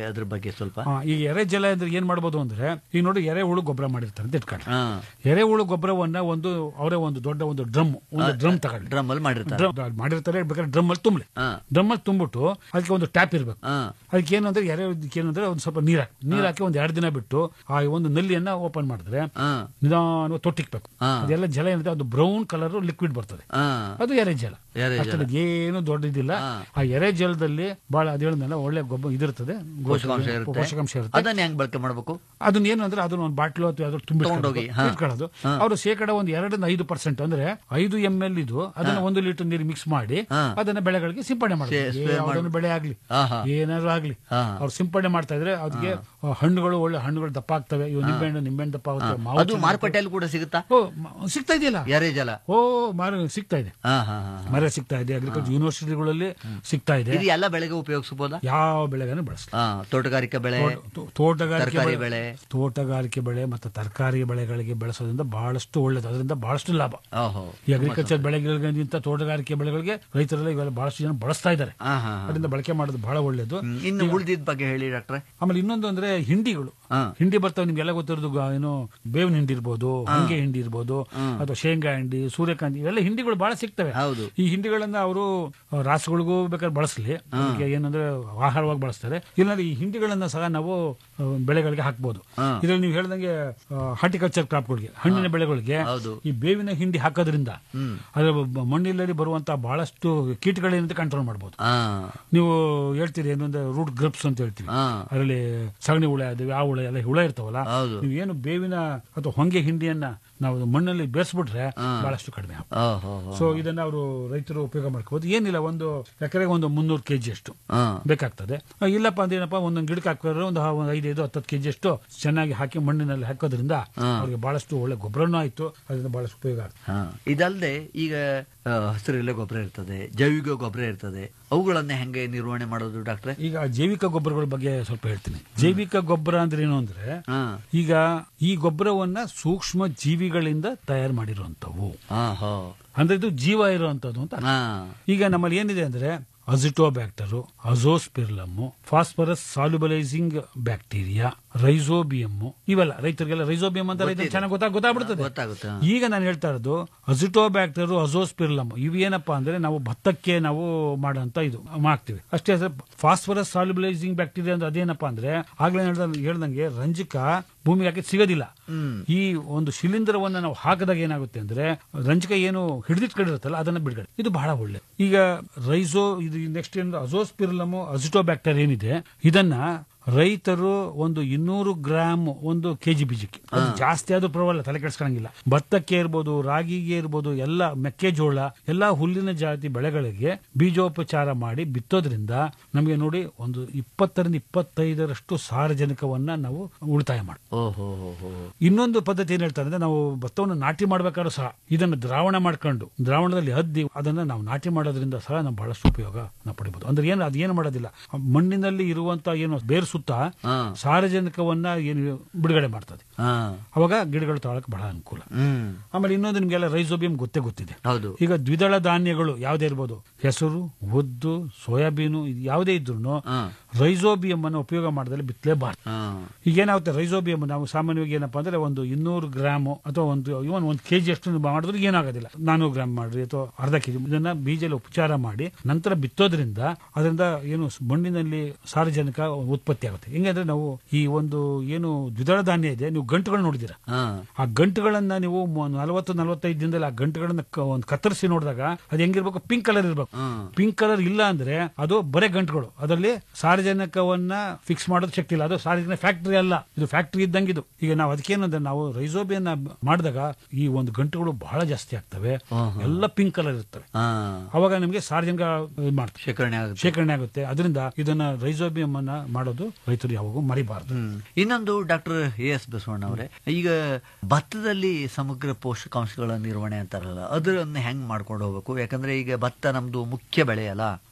ಅದ್ರ ಬಗ್ಗೆ ಸ್ವಲ್ಪ ಆ, ಈಗ ಎರೆ ಜಲ ಅಂದ್ರೆ ಏನ್ ಮಾಡ್ಬೋದು ಅಂದ್ರೆ ಈಗ ನೋಡಿ ಎರೆಹುಳು ಗೊಬ್ಬರ ಮಾಡಿರ್ತಾರೆ ಅಂತ ಇಟ್ಕೊಳ್ಳಿ ಹಾ ಎರೆಹುಳು ಗೊಬ್ಬರವನ್ನ ಒಂದು ಅವರೇ ಒಂದು ದೊಡ್ಡ ಒಂದು ಡ್ರಮ್ ಒಂದು ಡ್ರಮ್ ತಗೊಳ್ಳಿ ಡ್ರಮ್ ಅಲ್ಲಿ ಮಾಡಿರ್ತಾರೆ ಡ್ರಮ್ ಮಾಡಿರ್ತಾರೆ ಬೇಕಾದ್ರೆ ಡ್ರಮ್ ಅಲ್ಲಿ ತುಂಬಲಿ ಹಾ ಡ್ರಮ್ ಅಲ್ಲಿ ತುಂಬಿಟ್ಟು ಅದಕ್ಕೆ ಒಂದು ಟ್ಯಾಪ್ ಇರ್ಬೇಕು ಹಾ ಅದಕ್ಕೆ ಏನು ಅಂದ್ರೆ ಎರೆ ಏನಂದ್ರೆ ಒಂದು ಸ್ವಲ್ಪ ನೀರ್ ಹಾಕಿ ನೀರ್ ಹಾಕಿ ಒಂದ್ ಎರಡು ದಿನ ಬಿಟ್ಟು ಆ ಒಂದು ನಲ್ಲಿಯನ್ನ ಓಪನ್ ಮಾಡಿದ್ರೆ ಹಾ ನಿಧಾನ ತೊಟ್ಟಿಕ್ಬೇಕು ಹಾ. ಅದೆಲ್ಲ ಜಲ ಏನಿದೆ ಅದು ಬ್ರೌನ್ ಕಲರ್ ಲಿಕ್ವಿಡ್ ಬರ್ತದೆ ಹಾ ಅದು ಎರೆ ಜಲ ಎರೆ ಜಲ. ಅಷ್ಟೊಂದು ಏನು ದೊಡ್ಡದಿಲ್ಲ ಹಾ. ಆ ಎರೆ ಜಲದಲ್ಲಿ ಬಹಳ ಅದ್ ಹೇಳಿದ್ನಲ್ಲ ಒಳ್ಳೆ ಗೊಬ್ಬರ ಇದಿರ್ತದೆ ಪೋಷಕಾಂಶ ಇರುತ್ತೆ ಪೋಷಕಾಂಶ ಇರುತ್ತೆ ಅದನ್ನ ಹೆಂಗ್ ಬಳಕೆ ಮಾಡ್ಬೇಕು ಅದನ್ನ ಏನು ಅಂದ್ರೆ ಅದನ್ನ ಒಂದು ಬಾಟ್ಲು ಅಥವಾ ಯಾವ್ದಾದ್ರು ತಗೊಂಡೋಗಿ, ಹಾ. ಇಟ್ಕೊಳ್ಳೋದು ಅವರು ಶೇಕಡ ಒಂದು ಎರಡರಿಂದ ಐದು ಪರ್ಸೆಂಟ್ ಅಂದ್ರೆ ಐದು ಎಂ ಎಲ್ ಇದು ಅದನ್ನ ಒಂದು ಲೀಟರ್ ನೀರು ಮಿಕ್ಸ್ ಮಾಡಿ ಹಾ. ಅದನ್ನ ಬೆಳೆಗಳಿಗೆ ಸಿಂಪಡಣೆ ಸ್ಪ್ರೇ ಮಾಡಬೇಕು ಯಾವ್ದೊಂದು ಬೆಳೆ ಆಗ್ಲಿ ಹಾ, ಹಾ. ಏನಾದ್ರು ಆಗ್ಲಿ ಹಾ. ಅವ್ರು ಸಿಂಪಡಣೆ ಮಾಡ್ತಾ ಇದ್ರೆ ಅದಕ್ಕೆ ಹಣ್ಣುಗಳು ಒಳ್ಳೆ ಹಣ್ಣುಗಳು ದಪ್ಪ ಆಗ್ತವೆ ಇವು ನಿಂಬೆಹಣ್ಣು ನಿಂಬೆಹಣ್ಣು ದಪ್ಪ ಆಗುತ್ತೆ ಮಾವು ಅದು ಮಾರುಕಟ್ಟೆಯಲ್ಲಿ ಕೂಡ ಸಿಗುತ್ತಾ ಓ ಮ- ಸಿಗ್ತಾ ಇದೆಯಲ್ಲ ಎರೆ ಜಲ ಓ ಮಾರ ಸಿಗ್ತಾ ಇದೆ ಹಾ ಹಾ ಹಾ ಮರ ಸಿಗ್ತಾ ಇದೆ ಅಗ್ರಿಕಲ್ಚರ್ ಯೂನಿವರ್ಸಿಟಿಗಳಲ್ಲಿ ಸಿಗ್ತಾ ಇದೆ ಇದು ಎಲ್ಲ ಬೆಳೆಗೆ ಉಪಯೋಗಿಸಬಹುದಾ ಯಾವ ಬೆಳೆಗಳನ್ನು ಬಳಸಲಿ ಹಾ ತೋಟಗಾರಿಕೆ ಬೆಳೆ ತೋ- ತೋಟಗಾರಿಕೆ ತರಕಾರಿ ಬೆಳೆ ಬೆಳೆ ತೋಟಗಾರಿಕೆ ಬೆಳೆ ಮತ್ತು ತರಕಾರಿ ಬೆಳೆಗಳಿಗೆ ಬೆಳೆಸೋದ್ರಿಂದ ಬಹಳಷ್ಟು ಒಳ್ಳೇದು ಅದರಿಂದ ಬಹಳಷ್ಟು ಲಾಭ ಓಹೋ ಈ ಅಗ್ರಿಕಲ್ಚರ್ ಬೆಳೆಗಳಿಗಿಂತ ತೋಟಗಾರಿಕೆ ಬೆಳೆಗಳಿಗೆ ರೈತರೆಲ್ಲ ಇವೆಲ್ಲ ಬಹಳಷ್ಟು ಜನ ಬಳಸ್ತಾ ಇದ್ದಾರೆ ಹಾ ಹಾ ಹಾ. ಅದರಿಂದ ಬಳಕೆ ಮಾಡೋದು ಬಹಳ ಒಳ್ಳೇದು ಹ್ಮ್. ಇನ್ನು ಉಳಿದಿದ್ದ ಬಗ್ಗೆ ಹೇಳಿ ಡಾಕ್ಟ್ರೆ ಆಮೇಲೆ ಇನ್ನೊಂದು ಅಂದ್ರೆ ಹಿಂಡಿಗಳು ಹಾ. ಹಿಂಡಿ ಬರ್ತಾವೆ ನಿಮ್ಗೆಲ್ಲ ಗೊತ್ತಿರೋದು ಗ- ಏನು ಬೇವಿನ ಹಿಂಡಿ ಇರ್ಬೋದು ಹಂಗೆ ಹಿಂಡಿ ಇರ್ಬೋದು ಅಥವಾ ಶೇಂಗಾ ಹಿಂಡಿ ಸೂರ್ಯಕಾಂತಿ ಇವೆಲ್ಲ ಹಿಂಡಿಗಳು ಬಹಳ ಸಿಗ್ತವೆ ಹೌದು ಈ ಹಿಂಡಿಗಳನ್ನ ಅವರು ರಾಸುಗಳಿಗೂ ಬೇಕಾದ್ರೆ ಬಳಸಲಿ ಅದಕ್ಕೆ ಏನಂದ್ರೆ ಆಹಾರವಾಗಿ ಬಳಸ್ತಾರೆ ಇಲ್ಲಾಂದ್ರೆ ಈ ಹಿಂಡಿಗಳನ್ನ ಸಹ ನಾವು ಆ, ಬೆಳೆಗಳಿಗೆ ಹಾಕ್ಬೋದು ಹಾ. ಇದ್ರಲ್ಲಿ ನೀವು ಹೇಳ್ದಂಗೆ ಹಾರ್ಟಿಕಲ್ಚರ್ ಕ್ರಾಪ್ಗಳಿಗೆ ಹಣ್ಣಿನ ಬೆಳೆಗಳಿಗೆ ಹೌದು ಈ ಬೇವಿನ ಹಿಂಡಿ ಹಾಕೋದ್ರಿಂದ ಹ್ಮ್ ಅದರ ಬ- ಮಣ್ಣಿನಲ್ಲಿ ಬರುವಂತಹ ಬಹಳಷ್ಟು ಕೀಟಗಳೇನಂತ ಕಂಟ್ರೋಲ್ ಮಾಡ್ಬೋದು ಹಾ ನೀವು ಹೇಳ್ತೀರಿ ಏನಂದ್ರೆ ರೂಟ್ ಗ್ರಪ್ಸ್ ಅಂತ ಹೇಳ್ತೀವಿ ಹಾ ಅದರಲ್ಲಿ ಸಗಣಿ ಹುಳ ಅದು ಆ ಹುಳ ಎಲ್ಲ ಹುಳ ಇರ್ತಾವಲ್ಲ ಹೌದು ನೀವು ಏನು ಬೇವಿನ ಅಥವಾ ಹೊಂಗೆ ಹಿಂಡಿಯನ್ನ ನಾವು ಮಣ್ಣಲ್ಲಿ ಬೇರ್ಸ್ಬಿಟ್ರೆ ಬಹಳಷ್ಟು ಕಡಿಮೆ ಆಗುತ್ತೆ ಓಹೋ ಸೊ ಇದನ್ನ ಅವರು ರೈತರು ಉಪಯೋಗ ಮಾಡ್ಕೋಬಹುದು ಏನಿಲ್ಲ ಒಂದು ಎಕರೆಗೆ ಒಂದು ಮುನ್ನೂರು ಕೆಜಿ ಅಷ್ಟು ಹಾ ಬೇಕಾಗ್ತದೆ ಆ, ಇಲ್ಲಪ್ಪ ಅಂದ್ರೆ ಏನಪ್ಪ ಒಂದೊಂದು ಗಿಡಕ್ಕೆ ಹಾಕಿದ್ರೆ ಒಂದು ಹ- ಒಂದು ಐದೈದು ಹತ್ತತ್ತು ಕೆಜಿ ಅಷ್ಟು ಚೆನ್ನಾಗಿ ಹಾಕಿ ಮಣ್ಣಿನಲ್ಲಿ ಹಾಕೋದ್ರಿಂದ ಅವ್ರಿಗೆ ಬಹಳಷ್ಟು ಒಳ್ಳೆ ಗೊಬ್ಬರನೂ ಆಯ್ತು ಅದರಿಂದ ಬಹಳಷ್ಟು ಉಪಯೋಗ ಆಗ್ತದೆ ಹಾ ಇದಲ್ಲದೆ ಈಗ ಆ, ಹಸಿರೆಲೆ ಗೊಬ್ಬರ ಇರ್ತದೆ ಜೈವಿಕ ಗೊಬ್ಬರ ಇರ್ತದೆ ಅವುಗಳನ್ನ ಹೆಂಗೆ ನಿರ್ವಹಣೆ ಮಾಡೋದು ಡಾಕ್ಟ್ರೆ ಈಗ ಜೈವಿಕ ಗೊಬ್ಬರಗಳ ಬಗ್ಗೆ ಸ್ವಲ್ಪ ಹೇಳ್ತೀನಿ ಜೈವಿಕ ಗೊಬ್ಬರ ಅಂದ್ರೆ ಏನು ಅಂದ್ರೆ ಹಾ ಈಗ ಈ ಗೊಬ್ಬರವನ್ನ ಸೂಕ್ಷ್ಮ ಜೀವಿಗಳಿಂದ ತಯಾರು ಮಾಡಿರುವಂತವು ಹಾ ಹೋ ಅಂದ್ರೆ ಇದು ಜೀವ ಇರುವಂತದ್ದು ಅಂತ ಅರ್ಥ. ಹಾ ಈಗ ನಮ್ಮಲ್ಲಿ ಏನಿದೆ ಅಂದ್ರೆ azotobacter azospirillum phosphorus solubilizing bacteria rhizobium ಇವೆಲ್ಲ ರೈತರಿಗೆಲ್ಲ ರೈಸೋಬಿಯಂ ಅಂತ ರೈತರಿಗೆ ಚೆನ್ನಾಗಿ ಗೊತ್ತಾಗ ಗೊತ್ತಾಗ್ಬಿಡ್ತದೆ ಗೊತ್ತಾಗುತ್ತೆ ಹಾ. ಈಗ ನಾನು ಹೇಳ್ತಾ ಇರೋದು ಅಜಿಟೋಬ್ಯಾಕ್ಟರು ಅಜೋಸ್ಪಿರ್ಲಮ್ ಇವು ಏನಪ್ಪಾ ಅಂದ್ರೆ ನಾವು ಭತ್ತಕ್ಕೆ ನಾವು ಮಾಡೋಂತ ಇದು ಮಾಡ್ತೀವಿ ಅಷ್ಟೇ ಫಾಸ್ಫರಸ್ ಸಾಲ್ಯುಬಲೈಸಿಂಗ್ ಬ್ಯಾಕ್ಟೀರಿಯಾ ಅಂದ್ರೆ ಅದೇನಪ್ಪಾ ಅಂದ್ರೆ ಆಗ್ಲೇ ಹೇಳ್ದ ಹೇಳ್ದಂಗೆ ರಂಜಕ ಭೂಮಿಗೆ ಹಾಕಿ ಸಿಗೋದಿಲ್ಲ ಹ್ಮ್ ಈ ಒಂದು ಶಿಲೀಂಧ್ರವನ್ನ ನಾವು ಹಾಕಿದಾಗ ಏನಾಗುತ್ತೆ ಅಂದ್ರೆ ರಂಜಕ ಏನು ಹಿಡಿದಿಟ್ಕೊಂಡಿರುತ್ತಲ್ಲ ಅದನ್ನ ಬಿಡುಗಡೆ ಇದು ಬಹಳ ಒಳ್ಳೆ ಈಗ ರೈಸೋ ಇದು ನೆಕ್ಸ್ಟ್ ಏನು ಅಜೋಸ್ಪಿರ್ಲಮ್ ಅಜಿಟೋಬ್ಯಾಕ್ಟರ್ ಏನಿದೆ ಇದನ್ನ ರೈತರು ಒಂದು ಇನ್ನೂರು ಗ್ರಾಮ್ ಒಂದು ಕೆಜಿ ಬೀಜಕ್ಕೆ ಅದು ಜಾಸ್ತಿ ಆದ್ರೂ ಪರವಾಗಿಲ್ಲ ತಲೆ ಕೆಡಿಸ್ಕೊಳಂಗಿಲ್ಲ ಭತ್ತಕ್ಕೆ ಇರ್ಬೋದು ರಾಗಿಗೆ ಇರ್ಬೋದು ಎಲ್ಲ ಮೆಕ್ಕೆಜೋಳ ಎಲ್ಲ ಹುಲ್ಲಿನ ಜಾತಿ ಬೆಳೆಗಳಿಗೆ ಬೀಜೋಪಚಾರ ಮಾಡಿ ಬಿತ್ತೋದ್ರಿಂದ ನಮಗೆ ನೋಡಿ ಒಂದು ಇಪ್ಪತ್ತರಿಂದ ಇಪ್ಪತ್ತೈದರಷ್ಟು ಸಾರಜನಕವನ್ನ ನಾವು ಉಳಿತಾಯ ಮಾಡ್ತೀವಿ ಓಹೋ ಹೋ ಹೋ ಇನ್ನೊಂದು ಪದ್ಧತಿ ಏನ್ ಹೇಳ್ತಾರೆ ಅಂದ್ರೆ ನಾವು ಭತ್ತವನ್ನು ನಾಟಿ ಮಾಡ್ಬೇಕಾದ್ರೂ ಸಹ ಇದನ್ನು ದ್ರಾವಣ ಮಾಡ್ಕೊಂಡು ದ್ರಾವಣದಲ್ಲಿ ಹದ್ದಿ ಅದನ್ನ ನಾವು ನಾಟಿ ಮಾಡೋದ್ರಿಂದ ಸಹ ನಾವು ಬಹಳಷ್ಟು ಉಪಯೋಗ ನಾವು ಪಡಿಬಹುದು ಅಂದ್ರೆ ಏನು ಅದೇನು ಮಾಡೋದಿಲ್ಲ ಮಣ್ಣಿನಲ್ಲಿ ಇರುವಂತ ಏನು ಬೇರು ಸುತ್ತ ಹಾ ಸಾರಜನಕವನ್ನ ಏನು ಬಿಡುಗಡೆ ಮಾಡ್ತದೆ ಹಾ ಅವಾಗ ಗಿಡಗಳು ತಾಳಕ್ಕೆ ಬಹಳ ಅನುಕೂಲ ಹ್ಮ್ ಆಮೇಲೆ ಇನ್ನೊಂದು ನಿಮ್ಗೆಲ್ಲ ರೈಸೋಬಿಯಂ ಗೊತ್ತೇ ಗೊತ್ತಿದೆ ಹೌದು ಈಗ ದ್ವಿದಳ ಧಾನ್ಯಗಳು ಯಾವುದೇ ಇರ್ಬೋದು ಹೆಸರು ಉದ್ದು ಸೋಯಾಬೀನು ಇದು ಯಾವುದೇ ಇದ್ರು ಹಾ ರೈಸೋಬಿಯಂ ಅನ್ನು ಉಪಯೋಗ ಮಾಡಿದ್ರೆ ಬಿತ್ತಲೇಬಾರ್ದು ಹಾ ಈಗ ಏನಾಗುತ್ತೆ ರೈಸೋಬಿಯಂ ನಾವು ಸಾಮಾನ್ಯವಾಗಿ ಏನಪ್ಪಾ ಅಂದ್ರೆ ಒಂದು ಇನ್ನೂರು ಗ್ರಾಮ್ ಅಥವಾ ಒಂದು ಇವನ್ ಒಂದು ಕೆಜಿ ಅಷ್ಟು ಮಾಡಿದ್ರೆ ಏನಾಗೋದಿಲ್ಲ ನಾನೂರು ಗ್ರಾಮ್ ಮಾಡ್ರಿ ಅಥವಾ ಅರ್ಧ ಕೆಜಿ ಇದನ್ನ ಬೀಜಲ್ಲಿ ಉಪಚಾರ ಮಾಡಿ ನಂತರ ಬಿತ್ತೋದ್ರಿಂದ ಅದರಿಂದ ಏನು ಮಣ್ಣಿನಲ್ಲಿ ಸಾರಜನಕ ಉತ್ಪತ್ತಿ ಆಗುತ್ತೆ ಹೆಂಗಂದ್ರೆ ನಾವು ಈ ಒಂದು ಏನು ದ್ವಿದಳ ಧಾನ್ಯ ಇದೆ ನೀವು ಗಂಟುಗಳು ನೋಡಿದಿರ ಹಾ ಆ ಗಂಟುಗಳನ್ನ ನೀವು ಮ- ನಲವತ್ತು ನಲವತ್ತೈದು ದಿನದಲ್ಲಿ ಆ ಗಂಟುಗಳನ್ನ ಕ- ಒಂದು ಕತ್ತರಿಸಿ ನೋಡಿದಾಗ ಅದು ಹೆಂಗಿರ್ಬೇಕು ಪಿಂಕ್ ಕಲರ್ ಇರ್ಬೇಕು ಹಾ ಪಿಂಕ್ ಕಲರ್ ಇಲ್ಲ ಅಂದ್ರೆ ಅದು ಬರೇ ಗಂಟುಗಳು ಅದರಲ್ಲಿ ಸಾರಜನಕವನ್ನ ಫಿಕ್ಸ್ ಮಾಡೋದು ಶಕ್ತಿ ಇಲ್ಲ ಅದು ಸಾರಜನಕ ಫ್ಯಾಕ್ಟರಿ ಅಲ್ಲ ಇದು ಫ್ಯಾಕ್ಟರಿ ಇದ್ದಂಗಿದು ಈಗ ನಾವು ಅದಕ್ಕೇನಂದ್ರೆ ನಾವು ರೈಸೋಬಿಯನ್ನ ಮಾಡಿದಾಗ ಈ ಒಂದು ಗಂಟುಗಳು ಬಹಳ ಜಾಸ್ತಿ ಆಗ್ತವೆ ಎಲ್ಲ ಪಿಂಕ್ ಕಲರ್ ಇರ್ತವೆ ಹಾ ಅವಾಗ ನಮಗೆ ಸಾರಜನಕ ಇದ್ ಮಾಡ್ತವೆ ಶೇಖರಣೆ ಆಗುತ್ತೆ ಶೇಖರಣೆ ಆಗುತ್ತೆ ಅದರಿಂದ ಇದನ್ನ ರೈಸೋಬಿಯಂ ಅನ್ನ ಮಾಡೋದು ರೈತರು ಯಾವಾಗೂ ಮರಿಬಾರದು ಹ್ಮ್. ಇನ್ನೊಂದು ಡಾಕ್ಟರ್ ಎ ಎಸ್ ಬಸವಣ್ಣ ಅವರೇ ಈಗ ಭತ್ತದಲ್ಲಿ ಸಮಗ್ರ ಪೋಷಕಾಂಶಗಳ ನಿರ್ವಹಣೆ ಅಂತಾರಲ್ಲ ಅದನ್ನ ಹೆಂಗ್ ಮಾಡ್ಕೊಂಡು ಹೋಗ್ಬೇಕು ಯಾಕಂದ್ರೆ ಈಗ ಭತ್ತ ನಮ್ದು ಮುಖ್ಯ ಬೆಳೆ ಅಲ್ಲ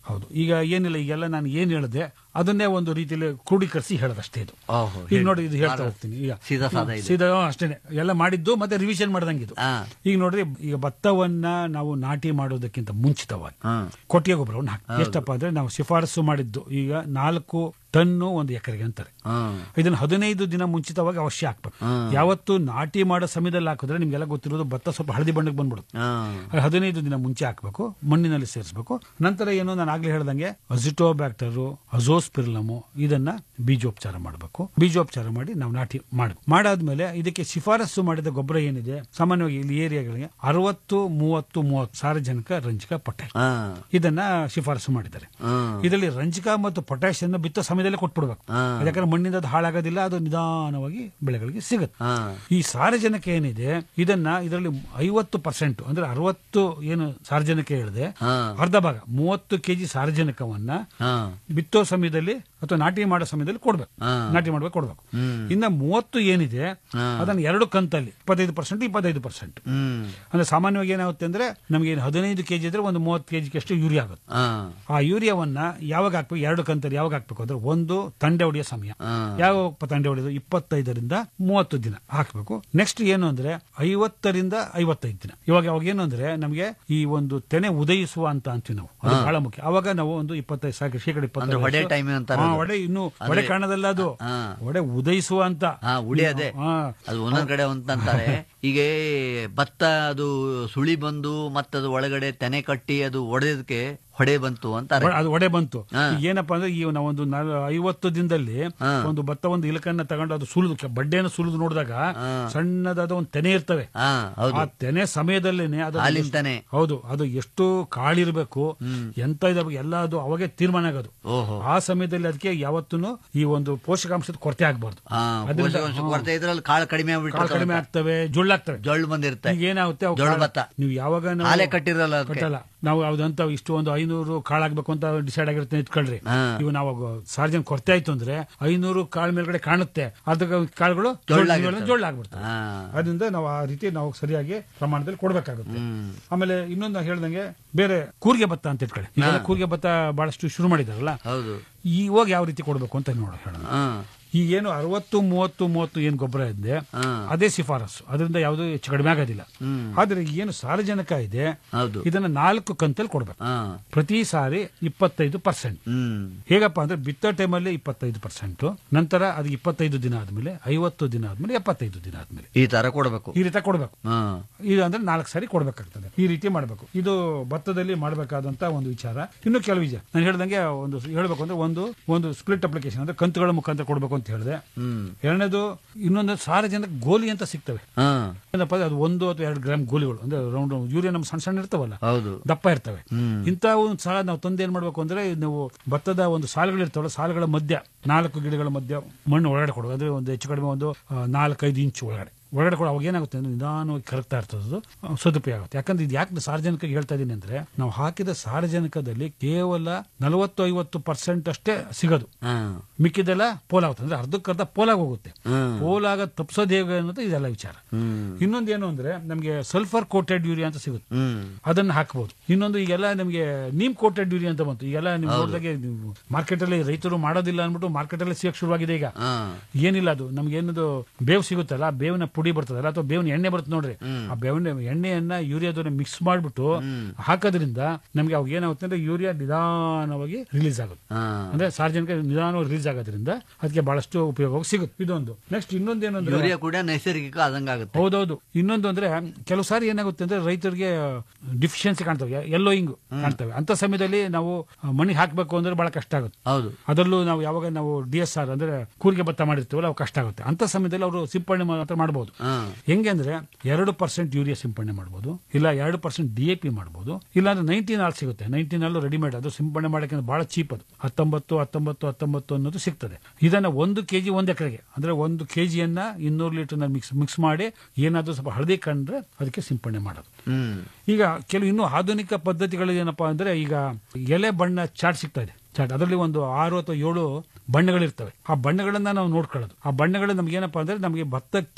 ಹೌದು ಈಗ ಏನಿಲ್ಲ ಈಗೆಲ್ಲ ನಾನು ಏನ್ ಹೇಳಿದೆ ಅದನ್ನೇ ಒಂದು ರೀತಿಯಲ್ಲಿ ಕ್ರೋಢೀಕರಿಸಿ ಹೇಳೋದಷ್ಟೇ ಇದು ಓಹೋ, ಈಗ ಹೇಳಿ. ನೋಡಿ ಇದು ಹೇಳ್ತಾ ಭಾಳ ಹೋಗ್ತೀನಿ ಈಗ ಸೀದಾ ಸಾದಾ ಇದೆ. ಸೀದಾ ಅಷ್ಟೇನೆ ಎಲ್ಲ ಮಾಡಿದ್ದು ಮತ್ತೆ ರಿವಿಷನ್ ಮಾಡ್ದಂಗೆ ಇದು ಹಾ. ಈಗ ನೋಡ್ರಿ ಈಗ ಭತ್ತವನ್ನ ನಾವು ನಾಟಿ ಮಾಡೋದಕ್ಕಿಂತ ಮುಂಚಿತವಾಗಿ ಹಾ. ಕೊಟ್ಟಿಗೆ ಗೊಬ್ಬರವನ್ನು ಹಾಕಿ ಎಷ್ಟಪ್ಪ ಅಂದ್ರೆ ನಾವು ಶಿಫಾರಸು ಮಾಡಿದ್ದು ಈಗ ನಾಲ್ಕು ಟನ್ನು ಒಂದು ಎಕರೆಗೆ ಅಂತಾರೆ ಹಾ. ಇದನ್ನ ಹದಿನೈದು ದಿನ ಮುಂಚಿತವಾಗಿ ಅವಶ್ಯ ಹಾಕ್ಬೇಕು ಯಾವತ್ತು ನಾಟಿ ಮಾಡೋ ಸಮಯದಲ್ಲಿ ಹಾಕಿದ್ರೆ ನಿಮ್ಗೆಲ್ಲ ಗೊತ್ತಿರೋದು ಭತ್ತ ಸ್ವಲ್ಪ ಹಳದಿ ಬಣ್ಣಕ್ಕೆ ಬಂದ್ಬಿಡುತ್ತೆ ಹಾ. ಅದು ಹದಿನೈದು ದಿನ ಮುಂಚೆ ಹಾಕಬೇಕು ಮಣ್ಣಿನಲ್ಲಿ ಸೇರಿಸಬೇಕು ನಂತರ ಏನು ನಾನು ಆಗ್ಲೇ ಹೇಳ್ದಂಗೆ ಅಜಿಟೋಬ್ಯಾಕ್ಟರು ಅಜೋಸ್ಪಿರ್ಲಮು ಇದನ್ನ ಬೀಜೋಪಚಾರ ಮಾಡಬೇಕು ಬೀಜೋಪಚಾರ ಮಾಡಿ ನಾವು ನಾಟಿ ಮಾಡಬೇಕು ಮಾಡಾದ್ಮೇಲೆ ಇದಕ್ಕೆ ಶಿಫಾರಸು ಮಾಡಿದ ಗೊಬ್ಬರ ಏನಿದೆ ಸಾಮಾನ್ಯವಾಗಿ ಇಲ್ಲಿ ಏರಿಯಾಗಳಿಗೆ ಅರವತ್ತು ಮೂವತ್ತು ಮೂವತ್ತು ಸಾರಜನಕ ರಂಜಕ ಪೊಟ್ಯಾಶ್ ಹಾ. ಇದನ್ನ ಶಿಫಾರಸು ಮಾಡಿದ್ದಾರೆ ಹಾ. ಇದರಲ್ಲಿ ರಂಜಕ ಮತ್ತು ಪೊಟ್ಯಾಶ್ ಅನ್ನು ಬಿತ್ತೋ ಸಮಯದಲ್ಲೇ ಕೊಟ್ಬಿಡ್ಬೇಕು ಹಾ. ಯಾಕಂದ್ರೆ ಮಣ್ಣಿಂದ ಅದು ಹಾಳಾಗೋದಿಲ್ಲ ಅದು ನಿಧಾನವಾಗಿ ಬೆಳೆಗಳಿಗೆ ಸಿಗುತ್ತೆ ಹಾ. ಈ ಸಾರಜನಕ ಏನಿದೆ ಇದನ್ನ ಇದರಲ್ಲಿ ಐವತ್ತು ಪರ್ಸೆಂಟ್ ಅಂದ್ರೆ ಅರವತ್ತು ಏನು ಸಾರಜನಕ ಹೇಳಿದೆ ಹಾ. ಅರ್ಧ ಭಾಗ ಮೂವತ್ತು ಕೆಜಿ ಸಾರಜನಕವನ್ನ ಹಾ. ಬಿತ್ತೋ ಸಮಯದಲ್ಲಿ ಅಥವಾ ನಾಟಿ ಮಾಡೋ ಸಮಯದಲ್ಲಿ ಕೊಡ್ಬೇಕು ಹಾ. ನಾಟಿ ಮಾಡ್ಬೇಕು ಕೊಡ್ಬೇಕು ಹ್ಮ್. ಇನ್ನ ಮೂವತ್ತು ಏನಿದೆ ಹಾ. ಅದನ್ನ ಎರಡು ಕಂತಲ್ಲಿ ಇಪ್ಪತ್ತೈದು ಪರ್ಸೆಂಟ್ ಇಪ್ಪತ್ತೈದು ಪರ್ಸೆಂಟ್ ಹ್ಮ್. ಅಂದ್ರೆ ಸಾಮಾನ್ಯವಾಗಿ ಏನಾಗುತ್ತೆ ಅಂದ್ರೆ ನಮಗೆ ಏನು ಹದಿನೈದು ಕೆಜಿ ಇದ್ರೆ ಒಂದು ಮೂವತ್ತು ಕೆಜಿ ಅಷ್ಟು ಯೂರಿಯಾ ಆಗುತ್ತೆ ಹಾ. ಆ ಯೂರಿಯಾವನ್ನ ಯಾವಾಗ ಹಾಕ್ಬೇಕು ಎರಡು ಕಂತಲ್ಲಿ ಯಾವಾಗ ಹಾಕ್ಬೇಕು ಅಂದ್ರೆ ಒಂದು ತಂಡೆ ಹೊಡೆಯೋ ಸಮಯ ಹಾ. ಯಾವ ತಂಡೆ ಹೊಡೆಯೋದು ಇಪ್ಪತ್ತೈದರಿಂದ ಮೂವತ್ತು ದಿನ ಹಾಕ್ಬೇಕು ನೆಕ್ಸ್ಟ್ ಏನು ಅಂದ್ರೆ ಐವತ್ತರಿಂದ ಐವತ್ತೈದು ದಿನ ಇವಾಗ ಅವಾಗ ಏನು ಅಂದ್ರೆ ನಮಗೆ ಈ ಒಂದು ತೆನೆ ಉದಯಿಸುವ ಅಂತ ಅಂತೀವಿ ನಾವು ಅದು ಬಹಳ ಮುಖ್ಯ ಅವಾಗ ನಾವು ಒಂದು ಇಪ್ಪತ್ತೈದು ಸಾಕು ಶೇಕಡ ಅಂದ್ರೆ ಹೊಡೆ time ಅಂತಾರೆ ಅದು. ಒಡೆ ಇನ್ನು ಅಂದ್ರೆ- ಒಡೆ ಕಾಣದಲ್ಲ ಅದು ಹಾ. ಒಡೆ ಉದಯಿಸುವ ಅಂತ ಹಾ ಉಡಿ ಅದೇ ಹಾ. ಅದು ಒಂದೊಂದ್ ಕಡೆ ಅಂತಾರೆ ಈಗ ಭತ್ತ ಅದು ಸುಳಿ ಬಂದು ಮತ್ತದು ಒಳಗಡೆ ತೆನೆ ಕಟ್ಟಿ ಅದು ಒಡೆದಕ್ಕೆ ಹೊಡೆ ಬಂತು ಅಂತಾರೆ ಒ- ಅದು ಒಡೆ ಬಂತು ಹಾ. ಈಗ ಏನಪ್ಪಾ ಅಂದ್ರೆ ಈ ನಾವೊಂದು ನಾಲ್- ಐವತ್ತು ದಿನದಲ್ಲಿ ಹಾ. ಒಂದು ಭತ್ತ ಒಂದು ಇಲಕನ್ನ ತಗೊಂಡು ಅದು ಸುಲಿದು ಕೆ- ಬಡ್ಡೆಯನ್ನು ಸುಲಿದು ನೋಡಿದಾಗ ಸಣ್ಣದಾದ ಒಂದು ತೆನೆ ಇರ್ತವೆ ಹಾ ಹೌದು ಆ ತೆನೆ ಸಮಯದಲ್ಲೇನೆ ಅದು ಹಾಲಿನ ಎಷ್ಟು- ತೆನೆ. ಹೌದು ಅದು ಎಷ್ಟು ಕಾಳಿರ್ಬೇಕು ಎಂತ ಇದಾಗಬೇಕು ಎಲ್ಲ ಅದು ಅವಾಗೆ ತೀರ್ಮಾನ ಆಗೋದು ಓಹೋ ಆ ಸಮಯದಲ್ಲಿ ಅದಕ್ಕೆ ಯಾವತ್ತೂ ಈ ಒಂದು ಪೋಷಕಾಂಶದ ಕೊರತೆ ಆಗ್ಬಾರ್ದು ಹಾ ಅದ್ರಿಂದ- ಪೋಷಕಾಂಶ ಕೊರತೆ ಇದ್ರಲ್ಲಿ ಕಾಳು ಕಡಿಮೆ ಕಾಳು ಆಗ್ಬಿಟ್ಟು ಕಡಿಮೆ ಆಗ್ತವೆ ಜೊಳ್ಳಾಗ್ತವೆ ಜೊಳ್ಳು ಬಂದಿರುತ್ತೆ ಈಗ ಏನಾಗುತ್ತೆ ಅವು ಜೋಳ ಕಾಳು- ಭತ್ತ. ನೀವು ಯಾವಾಗ ನಾವು- ಹಾಲೆ ಕಟ್ಟಿರಲ್ಲ ಅದಕ್ಕೆ. ಕಟ್ಟಲ್ಲ ನಾವು ಅದಂತ ಇಷ್ಟು ಒಂದು ಐನೂರು ಕಾಳಾಗ್ಬೇಕು ಅಂತ ಡಿಸೈಡ್ ಆಗಿರುತ್ತೆ ಇಟ್ಕೊಳ್ರಿ ಹಾ. ಇವು ನಾವು ಸಾರ್ಜನ್ ಕೊರತೆ ಆಯ್ತು ಅಂದ್ರೆ ಐನೂರು ಕಾಳು ಮೇಲ್ಗಡೆ ಕಾಣುತ್ತೆ ಅದಕ್ಕೆ ಕಾಳುಗಳು ಜೊಳ್ಳಾಗಿರ್ತವೆ. ಜೊಳ್ಳಾಗ್ಬಿಡ್ತವೆ ಹಾ. ಅದರಿಂದ ನಾವು ಆ ರೀತಿ ನಾವು ಸರಿಯಾಗಿ ಪ್ರಮಾಣದಲ್ಲಿ ಕೊಡ್ಬೇಕಾಗುತ್ತೆ ಹ್ಮ್. ಆಮೇಲೆ ಇನ್ನೊಂದು ನಾವು ಹೇಳ್ದಂಗೆ ಬೇರೆ ಕೂರ್ಗೆ ಭತ್ತ ಅಂತ ಇಟ್ಕೊಳ್ಳಿ ಈಗ ಕೂರ್ಗೆ ಭತ್ತ ಬಹಳಷ್ಟು ಶುರು ಮಾಡಿದಾರಲ್ಲ ಹೌದು ಇವಾಗ ಯಾವ ರೀತಿ ಕೊಡ್ಬೇಕು ಅಂತ ನೋಡ ಹೇಳೋಣ ಹಾ ಈಗೇನು ಅರವತ್ತು ಮೂವತ್ತು ಮೂವತ್ತು ಏನು ಗೊಬ್ಬರ ಇದೆ ಹಾ. ಅದೇ ಶಿಫಾರಸು ಅದರಿಂದ ಯಾವುದೂ ಹೆಚ್ಚು ಕಡಿಮೆ ಆಗೋದಿಲ್ಲ ಹ್ಮ್. ಆದ್ರೆ ಏನು ಸಾರಜನಕ ಇದೆ ಹೌದು ಇದನ್ನ ನಾಲ್ಕು ಕಂತಲ್ಲಿ ಕೊಡ್ಬೇಕು ಹಾ ಪ್ರತಿ ಸಾರಿ ಇಪ್ಪತ್ತೈದು ಪರ್ಸೆಂಟ್ ಹ್ಮ್ ಹೇಗಪ್ಪ ಅಂದ್ರೆ ಬಿತ್ತೋ ಟೈಮಲ್ಲಿ ಇಪ್ಪತ್ತೈದು ಪರ್ಸೆಂಟ್ ನಂತರ ಅದು ಇಪ್ಪತ್ತೈದು ದಿನ ಆದ್ಮೇಲೆ ಐವತ್ತು ದಿನ ಆದ್ಮೇಲೆ ಎಪ್ಪತ್ತೈದು ದಿನ ಆದ್ಮೇಲೆ ಈ ತರ ಕೊಡಬೇಕು ಈ ರೀತಿ ಕೊಡ್ಬೇಕು ಹಾ ಇದು ಅಂದ್ರೆ ನಾಲ್ಕು ಸಾರಿ ಕೊಡ್ಬೇಕಾಗ್ತದೆ ಈ ರೀತಿ ಮಾಡಬೇಕು ಇದು ಭತ್ತದಲ್ಲಿ ಮಾಡಬೇಕಾದಂತ ಒಂದು ವಿಚಾರ ಇನ್ನು ಕೆಲವು ಇದೆ ನಾನು ಹೇಳ್ದಂಗೆ ಒಂದು ಹೇಳ್ಬೇಕು ಅಂದ್ರೆ ಒಂದು ಒಂದು ಸ್ಪ್ಲಿಟ್ ಅಪ್ಲಿಕೇಶನ್ ಅಂದ್ರೆ ಕಂತುಗಳ ಮುಖಾಂತರ ಕೊಡ್ಬೇಕು ಅಂತ ಹೇಳಿದೆ ಹ್ಮ್ ಎರಡನೇದು ಇನ್ನೊಂದು ಸಾರಜನಕ ಗೋಲಿ ಅಂತ ಸಿಗ್ತವೆ ಹಾ ಏನಪ್ಪ ಅಂದ್ರೆ ಅದು ಒಂದು ಅಥವಾ ಎರಡು ಗ್ರಾಮ್ ಗೋಲಿಗಳು ಅಂದ್ರೆ ರೌಂಡ್ ಯೂರಿಯಾ ನಮ್ಮ ಸಣ್ಣ ಸಣ್ಣ ಇರ್ತಾವಲ್ಲ ಹೌದು ದಪ್ಪ ಇರ್ತವೆ ಇಂಥ ಒಂದು ಸಾಲ ನಾವು ತಂದು ಏನ್ ಮಾಡ್ಬೇಕು ಅಂದ್ರೆ ನಾವು ಭತ್ತದ ಒಂದು ಸಾಲುಗಳು ಇರ್ತಾವಲ್ಲ ಸಾಲುಗಳ ಮಧ್ಯ ನಾಲ್ಕು ಗಿಡಗಳ ಮಧ್ಯ ಮಣ್ಣು ಒಳಗಡೆ ಕೊಡೋದು ಅಂದ್ರೆ ಒಂದು ಹೆಚ್ಚು ಕಡಿಮೆ ಒಂದು ಆ, ನಾಲ್ಕೈದು ಇಂಚು ಒಳಗಡೆ ಒಳಗಡೆ ಕೂಡ ಅವಾಗ ಏನಾಗುತ್ತೆ ಅಂದ್ರೆ ನಿಧಾನವಾಗಿ ಕರಗ್ತಾ ಇರ್ತದೆ ಅದು ಆ, ಸದುಪಯೋಗ ಆಗುತ್ತೆ ಯಾಕಂದ್ರೆ ಇದು ಯಾಕೆ ಸಾರ್ವಜನಿಕ ಹೇಳ್ತಾ ಇದೀನಿ ಅಂದ್ರೆ ನಾವು ಹಾಕಿದ ಸಾರಜನಕದಲ್ಲಿ ಕೇವಲ ನಲವತ್ತು ಐವತ್ತು ಪರ್ಸೆಂಟ್ ಅಷ್ಟೇ ಸಿಗೋದು ಹಾ ಮಿಕ್ಕಿದೆಲ್ಲ ಪೋಲಾಗುತ್ತೆ ಅಂದ್ರೆ ಅರ್ಧಕ್ಕರ್ಧ ಪೋಲಾಗಿ ಹೋಗುತ್ತೆ ಹ್ಮ್. ಪೋಲಾಗ ತಪ್ಪಿಸೋದು ಹೇಗೆ ಅನ್ನೋದು ಇದೆಲ್ಲ ವಿಚಾರ ಹ್ಮ್ ಇನ್ನೊಂದು ಏನು ಅಂದ್ರೆ ನಮಗೆ ಸಲ್ಫರ್ ಕೋಟೆಡ್ ಯೂರಿಯಾ ಅಂತ ಸಿಗುತ್ತೆ ಹ್ಮ್ ಅದನ್ನ ಹಾಕಬಹುದು ಇನ್ನೊಂದು ಈಗೆಲ್ಲ ನಮಗೆ ನೀಮ್ ಕೋಟೆಡ್ ಯೂರಿಯಾ ಅಂತ ಬಂತು ಈಗೆಲ್ಲ ನೀವು ನೋಡಿದಾಗೆ ನೀವು ಮಾರ್ಕೆಟ್ ಅಲ್ಲಿ ರೈತರು ಮಾಡೋದಿಲ್ಲ ಅಂದ್ಬಿಟ್ಟು ಮಾರ್ಕೆಟ್ ಅಲ್ಲಿ ಸಿಗಕ್ ಶುರುವಾಗಿದೆ ಈಗ ಹಾ ಏನಿಲ್ಲ ಅದು ನಮ್ಗೆ ಏನದು ಬೇವು ಸಿಗುತ್ತಲ್ಲ ಆ ಬೇವಿನ ಪುಡಿ ಬರ್ತದಲ್ಲ ಅಥವಾ ಬೇವಿನ ಎಣ್ಣೆ ಬರುತ್ತೆ ನೋಡ್ರಿ ಆ ಬೇವಿನ ಎಣ್ಣೆಯನ್ನ ಯೂರಿಯಾದನ್ನ ಮಿಕ್ಸ್ ಮಾಡ್ಬಿಟ್ಟು ಹಾಕೋದ್ರಿಂದ ನಮ್ಗೆ ಅವಾಗ ಏನಾಗುತ್ತೆ ಅಂದ್ರೆ ಯೂರಿಯಾ ನಿಧಾನವಾಗಿ ರಿಲೀಸ್ ಆಗುತ್ತೆ ಹಾ ಅಂದ್ರೆ ಸಾರ್ವಜನಿಕ ನಿಧಾನವಾಗಿ ರಿಲೀಸ್ ಆಗೋದ್ರಿಂದ ಅದಕ್ಕೆ ಬಹಳಷ್ಟು ಉಪಯೋಗ ಸಿಗುತ್ತೆ ಇದೊಂದು ನೆಕ್ಸ್ಟ್ ಇನ್ನೊಂದು ಏನಂದ್ರೆ ಯೂರಿಯಾ ಕೂಡ ನೈಸರ್ಗಿಕ ಆದಂಗಾಗುತ್ತೆ ಹೌದೌದು ಇನ್ನೊಂದು ಅಂದ್ರೆ ಕೆಲವು ಸಾರಿ ಏನಾಗುತ್ತೆ ಅಂದ್ರೆ ರೈತರಿಗೆ ಡಿಫಿಷಿಯನ್ಸಿ ಕಾಣ್ತವೆ ಎಲ್ಲೋಯಿಂಗ್ ಕಾಣ್ತವೆ ಅಂತ ಸಮಯದಲ್ಲಿ ನಾವು ಮಣ್ಣಿ ಹಾಕಬೇಕು ಅಂದ್ರೆ ಬಹಳ ಕಷ್ಟ ಆಗುತ್ತೆ ಹೌದು ಅದರಲ್ಲೂ ನಾವು ಯಾವಾಗ ನಾವು ಡಿ ಎಸ್ ಆರ್ ಅಂದ್ರೆ ಕೂರಿಗೆ ಭತ್ತ ಮಾಡಿರ್ತೀವಲ್ಲ ಅವು ಕಷ್ಟ ಆಗುತ್ತೆ ಅಂತ ಸಮಯದಲ್ಲಿ ಅವರು ಸಿಂಪಡಣೆ ಮಾತ್ರ ಮಾಡಬಹುದು ಹಾ ಹೆಂಗೆ ಅಂದ್ರೆ ಎರಡು ಪರ್ಸೆಂಟ್ ಯೂರಿಯಾ ಸಿಂಪಡಣೆ ಮಾಡಬಹುದು ಇಲ್ಲ ಎರಡು ಪರ್ಸೆಂಟ್ ಡಿ ಎ ಪಿ ಮಾಡಬಹುದು ಇಲ್ಲ ಅಂದ್ರೆ ನೈನ್ಟೀನ್ ಆಲ್ ಸಿಗುತ್ತೆ ನೈನ್ಟೀನ್ ಅಲ್ಲೂ ರೆಡಿಮೇಡ್ ಅದು ಸಿಂಪಡಣೆ ಮಾಡಕ್ಕೆ ಬಹಳ ಚೀಪ್ ಅದು ಹತ್ತೊಂಬತ್ತು ಹತ್ತೊಂಬತ್ತು ಹತ್ತೊಂಬತ್ತು ಅನ್ನೋದು ಸಿಗ್ತದೆ ಇದನ್ನ ಒಂದು ಕೆಜಿ ಒಂದ್ ಎಕರೆಗೆ ಅಂದ್ರೆ ಒಂದು ಕೆಜಿಯನ್ನ ಇನ್ನೂರು ಲೀಟರ್ ಮಿಕ್ಸ್ ಮಿಕ್ಸ್ ಮಾಡಿ ಏನಾದ್ರೂ ಸ್ವಲ್ಪ ಹಳದಿ ಕಂಡ್ರೆ ಅದಕ್ಕೆ ಸಿಂಪಡಣೆ ಮಾಡೋದು ಹ್ಮ್ ಈಗ ಕೆಲವು ಇನ್ನೂ ಆಧುನಿಕ ಪದ್ಧತಿಗಳು ಏನಪ್ಪಾ ಅಂದ್ರೆ ಈಗ ಎಲೆ ಬಣ್ಣ ಚಾಟ್ ಸಿಗ್ತಾ ಇದೆ ಚಾಟ್ ಅದರಲ್ಲಿ ಒಂದು ಆರು ಅಥವಾ ಏಳು ಬಣ್ಣಗಳಿರ್ತವೆ ಆ ಬಣ್ಣಗಳನ್ನ ನಾವು ನೋಡ್ಕೊಳ್ಳೋದು ಆ ಬಣ್ಣಗಳು ನಮ್ಗೆ ಏನಪ್ಪಾ ಅಂದ್ರೆ ನಮಗೆ ಭತ್ತಕ್ಕೆ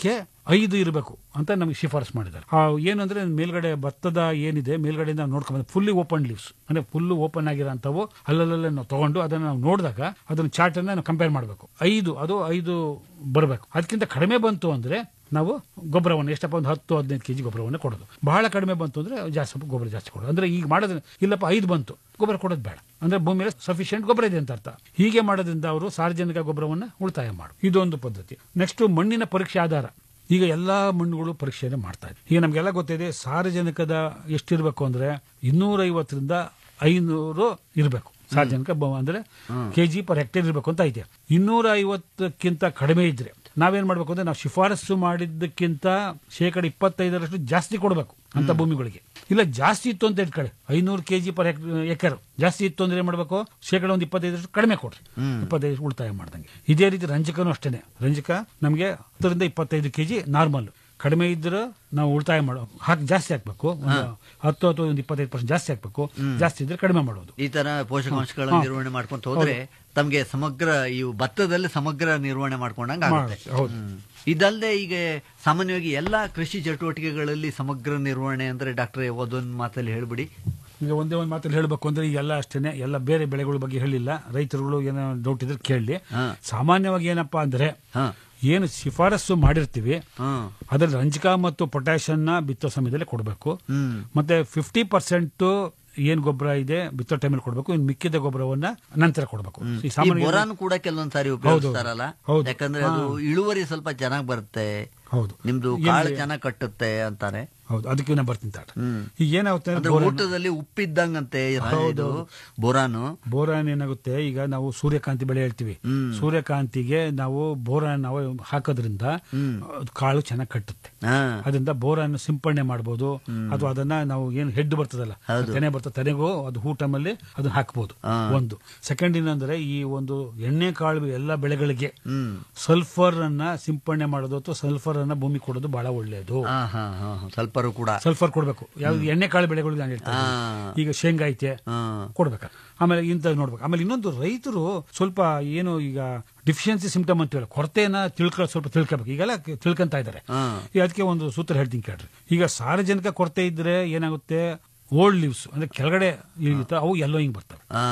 ಐದು ಇರಬೇಕು ಅಂತ ನಮಗೆ ಶಿಫಾರಸ್ ಮಾಡಿದ್ದಾರೆ ಆ ಏನಂದ್ರೆ ಮೇಲ್ಗಡೆ ಭತ್ತದ ಏನಿದೆ ಮೇಲ್ಗಡೆಯಿಂದ ನೋಡ್ಕೊಂಡು ಫುಲ್ಲಿ ಓಪನ್ ಲೀವ್ಸ್ ಅಂದ್ರೆ ಫುಲ್ ಓಪನ್ ಆಗಿರೋಂಥವು ಅಲ್ಲಲ್ಲೇ ನಾವು ತಗೊಂಡು ಅದನ್ನ ನಾವು ನೋಡಿದಾಗ ಅದನ್ನ ಚಾರ್ಟ್ ಅನ್ನ ನಾವು ಕಂಪೇರ್ ಮಾಡಬೇಕು ಐದು ಅದು ಐದು ಬರಬೇಕು ಅದಕ್ಕಿಂತ ಕಡಿಮೆ ಬಂತು ಅಂದ್ರೆ ನಾವು ಗೊಬ್ಬರವನ್ನು ಎಷ್ಟಪ್ಪ ಒಂದು ಹತ್ತು ಹದಿನೈದು ಕೆಜಿ ಗೊಬ್ಬರವನ್ನು ಕೊಡೋದು ಬಹಳ ಕಡಿಮೆ ಬಂತು ಅಂದ್ರೆ ಜಾಸ್ತಿ ಸ್ವಲ್ಪ ಗೊಬ್ಬರ ಜಾಸ್ತಿ ಕೊಡೋದು ಅಂದ್ರೆ ಈಗ ಮಾಡೋದು ಇಲ್ಲಪ್ಪ ಐದು ಬಂತು ಗೊಬ್ಬರ ಕೊಡೋದು ಬೇಡ ಅಂದ್ರೆ ಭೂಮಿಯಲ್ಲಿ ಸಫಿಶಿಯಂಟ್ ಗೊಬ್ಬರ ಇದೆ ಅಂತ ಅರ್ಥ ಹೀಗೆ ಮಾಡೋದ್ರಿಂದ ಅವರು ಸಾರ್ವಜನಿಕ ಗೊಬ್ಬರವನ್ನು ಉಳಿತಾಯ ಮಾಡು ಇದೊಂದು ಪದ್ಧತಿ ನೆಕ್ಸ್ಟ್ ಮಣ್ಣಿನ ಪರೀಕ್ಷೆ ಆಧಾರ ಈಗ ಎಲ್ಲಾ ಮಣ್ಣುಗಳು ಪರೀಕ್ಷೆಯನ್ನು ಮಾಡ್ತಾ ಇದೆ ಈಗ ನಮ್ಗೆಲ್ಲ ಗೊತ್ತಿದೆ ಸಾರ್ವಜನಿಕದ ಎಷ್ಟಿರ್ಬೇಕು ಅಂದ್ರೆ ಇನ್ನೂರೈವತ್ತರಿಂದ ಐನೂರು ಇರಬೇಕು ಸಾರ್ವಜನಿಕ ಬ- ಅಂದ್ರೆ ಕೆಜಿ ಪರ್ ಹೆಕ್ಟೇರ್ ಇರಬೇಕು ಅಂತ ಐತೆ ಇನ್ನೂರ ಐವತ್ತಕ್ಕಿಂತ ಕಡಿಮೆ ಇದ್ರೆ ನಾವೇನ್ ಮಾಡ್ಬೇಕು ಅಂದ್ರೆ ನಾವು ಶಿಫಾರಸು ಮಾಡಿದ್ದಕ್ಕಿಂತ ಶೇಕಡ ಇಪ್ಪತ್ತೈದರಷ್ಟು ಜಾಸ್ತಿ ಕೊಡಬೇಕು ಅಂತ ಭೂಮಿಗಳಿಗೆ ಇಲ್ಲ ಜಾಸ್ತಿ ಇತ್ತು ಅಂತ ಇಟ್ಕೊಳ್ಳಿ ಐನೂರು ಕೆಜಿ ಪರ್ ಎಕರ್ ಜಾಸ್ತಿ ಇತ್ತು ಅಂದ್ರೆ ಏನ್ ಮಾಡ್ಬೇಕು ಶೇಕಡ ಒಂದು ಇಪ್ಪತ್ತೈದರಷ್ಟು ಕಡಿಮೆ ಕೊಡ್ರಿ ಇಪ್ಪತ್ತೈದು ಉಳಿತಾಯ ಮಾಡ್ದಂಗೆ ಇದೇ ರೀತಿ ರಂಜಕನೂ ಅಷ್ಟೇನೆ ರಂಜಕ ನಮಗೆ ಹತ್ತರಿಂದ ಇಪ್ಪತ್ತೈದು ಕೆಜಿ ನಾರ್ಮಲ್ ಕಡಿಮೆ ಇದ್ರೆ ನಾವು ಉಳಿತಾಯ ಮಾಡೋ ಹಾಕಿ ಜಾಸ್ತಿ ಹಾಕ್ಬೇಕು ಒಂದು ಹತ್ತು ಅಥವಾ ಒಂದು ಇಪ್ಪತ್ತೈದು ಪರ್ಸೆಂಟ್ ಜಾಸ್ತಿ ಹಾಕ್ಬೇಕು ಜಾಸ್ತಿ ಇದ್ರೆ ಕಡಿಮೆ ಮಾಡೋದು ಈ ತರ ಪೋಷಕಾಂಶಗಳ ನಿರ್ವಹಣೆ ಮಾಡ್ಕೊಂತ ಹೋದ್ರೆ ತಮ್ಗೆ ಸಮಗ್ರ ಇವು ಭತ್ತದಲ್ಲಿ ಸಮಗ್ರ ನಿರ್ವಹಣೆ ಮಾಡ್ಕೊಂಡಂಗ ಆಗುತ್ತೆ ಮಾಡುತ್ತೆ, ಹೌದು. ಹ್ಮ್. ಇದಲ್ಲದೆ ಈಗ ಸಾಮಾನ್ಯವಾಗಿ ಎಲ್ಲಾ ಕೃಷಿ ಚಟುವಟಿಕೆಗಳಲ್ಲಿ ಸಮಗ್ರ ನಿರ್ವಹಣೆ ಅಂದ್ರೆ ಡಾಕ್ಟರ್ ಒಂದೊಂದು ಮಾತಲ್ಲಿ ಹೇಳ್ಬಿಡಿ ಈಗ ಒಂದೇ ಒಂದು ಮಾತಲ್ಲಿ ಹೇಳಬೇಕು ಅಂದ್ರೆ ಈಗೆಲ್ಲ ಅಷ್ಟೇನೆ ಎಲ್ಲ ಬೇರೆ ಬೆಳೆಗಳ ಬಗ್ಗೆ ಹೇಳಿಲ್ಲ ರೈತರುಗಳು ಏನೋ ಡೌಟ್ ಇದ್ರೆ ಕೇಳಲಿ ಹಾ. ಸಾಮಾನ್ಯವಾಗಿ ಏನಪ್ಪಾ ಅಂದ್ರೆ ಹಾ ಏನು ಶಿಫಾರಸು ಮಾಡಿರ್ತೀವಿ ಹ್ಮ್ ಅದರಲ್ಲಿ ರಂಜಕ ಮತ್ತು ಪೊಟ್ಯಾಷನ್ನ ಬಿತ್ತೋ ಸಮಯದಲ್ಲಿ ಕೊಡಬೇಕು ಹ್ಮ್ ಮತ್ತೆ ಫಿಫ್ಟಿ ಪರ್ಸೆಂಟ್ ಏನ್ ಗೊಬ್ಬರ ಇದೆ ಬಿತ್ತೋ ಟೈಮಲ್ಲಿ ಕೊಡಬೇಕು ಇನ್ನು ಮಿಕ್ಕಿದ ಗೊಬ್ಬರವನ್ನ ನಂತರ ಕೊಡಬೇಕು ಈ ಈ ಸಾಮಾನ್ಯ ಬೋರಾನ್ ಕೂಡ ಕೆಲವೊಂದ್ಸಾರಿ ಉಪಯೋಗಿಸ್ತಾರಲ್ಲ ಹೌದು. ಯಾಕಂದ್ರೆ ಅದು ಇಳುವರಿ ಸ್ವಲ್ಪ ಚೆನ್ನಾಗಿ ಬರುತ್ತೆ ಹೌದು ನಿಮ್ದು ಏನ್- ಕಾಳು ಚೆನ್ನಾಗಿ ಕಟ್ಟುತ್ತೆ ಅಂತಾರೆ ಹೌದು ಅದಕ್ಕೆ ನಾ ಬರ್ತೀನಿ ತಾಡ್ರಿ. ಹ್ಮ್. ಈಗ ಏನಾಗುತ್ತೆ ಅಂದ್ರೆ ಅಂದ್ರೆ ಬೋರಾನ್- ಊಟದಲ್ಲಿ ಉಪ್ಪಿದ್ದಂಗಂತೆ ಇದು ಬೋರಾನು ಬೋರಾನ್ ಏನಾಗುತ್ತೆ ಈಗ ನಾವು ಸೂರ್ಯಕಾಂತಿ ಬೆಳೆ ಹೇಳ್ತೀವಿ ಹ್ಮ್. ಸೂರ್ಯಕಾಂತಿಗೆ ನಾವು ಬೋರಾನ್ ನಾವು ಹಾಕೋದ್ರಿಂದ ಅದು ಕಾಳು ಚೆನ್ನಾಗಿ ಕಟ್ಟುತ್ತೆ ಹಾ ಅದರಿಂದ ಬೋರಾನ್ ಸಿಂಪಡಣೆ ಮಾಡಬಹುದು ಅಥವಾ ಅದನ್ನ ನಾವು ಏನು ಹೆಡ್ ಬರ್ತದಲ್ಲ ಹೌದು. ತೆನೆ ಬರ್ತದೆ ತೆನೆಗೂ ಅದು ಹೂ ಟೈಮಲ್ಲಿ ಅದನ್ನ ಹಾಕ್ಬೋದು ಹಾ. ಒಂದು ಸೆಕೆಂಡ್ ಏನಂದ್ರೆ ಈ ಒಂದು ಎಣ್ಣೆ ಕಾಳು ಎಲ್ಲ ಬೆಳೆಗಳಿಗೆ ಹ್ಮ್ ಸಲ್ಫರ್ ಅನ್ನ ಸಿಂಪಡಣೆ ಮಾಡೋದು ಅಥವಾ ಸಲ್ಫರ್ ಅನ್ನ ಭೂಮಿ ಕೊಡೋದು ಬಹಳ ಒಳ್ಳೆಯದು ಹಾ ಹಾ ಹಾ ಹಾ. ಸ್ವಲ್ಪರು ಕೂಡ ಸಲ್ಫರ್ ಕೊಡ್ಬೇಕು ಯಾವ್ದು ಎಣ್ಣೆ ಕಾಳು ಬೆಳೆಗಳಿಗೆ ನಾನು ಹೇಳ್ತಾ ಇದ್ದೀನಿ. ಹಾ. ಈಗ ಶೇಂಗಾ ಐತೆ ಹಾ ಕೊಡ್ಬೇಕು ಆಮೇಲೆ ಇಂಥ ನೋಡ್ಬೇಕು ಆಮೇಲೆ ಇನ್ನೊಂದು ರೈತರು ಸ್ವಲ್ಪ ಏನು ಈಗ ಡಿಫಿಷಿಯನ್ಸಿ ಸಿಂಪ್ಟಮ್ ಅಂತ ಹೇಳಿ ಕೊರತೆಯನ್ನ ತಿಳ್ಕೊ ಸ್ವಲ್ಪ ತಿಳ್ಕೊಬೇಕು ಈಗೆಲ್ಲ ಕ- ತಿಳ್ಕೊಂತ ಇದ್ದಾರೆ ಹಾ. ಈಗ ಅದಕ್ಕೆ ಒಂದು ಸೂತ್ರ ಹೇಳ್ತೀನಿ ಕೇಳ್ರಿ ಈಗ ಸಾರ್ವಜನಿಕ ಕೊರತೆ ಇದ್ರೆ ಏನಾಗುತ್ತೆ ಓಲ್ಡ್ ಲೀವ್ಸ್ ಅಂದ್ರೆ ಕೆಳಗಡೆ ಇರುತ್ತೆ ಅವು ಎಲ್ಲೋ ಹಿಂಗ್ ಬರ್ತವೆ ಹಾ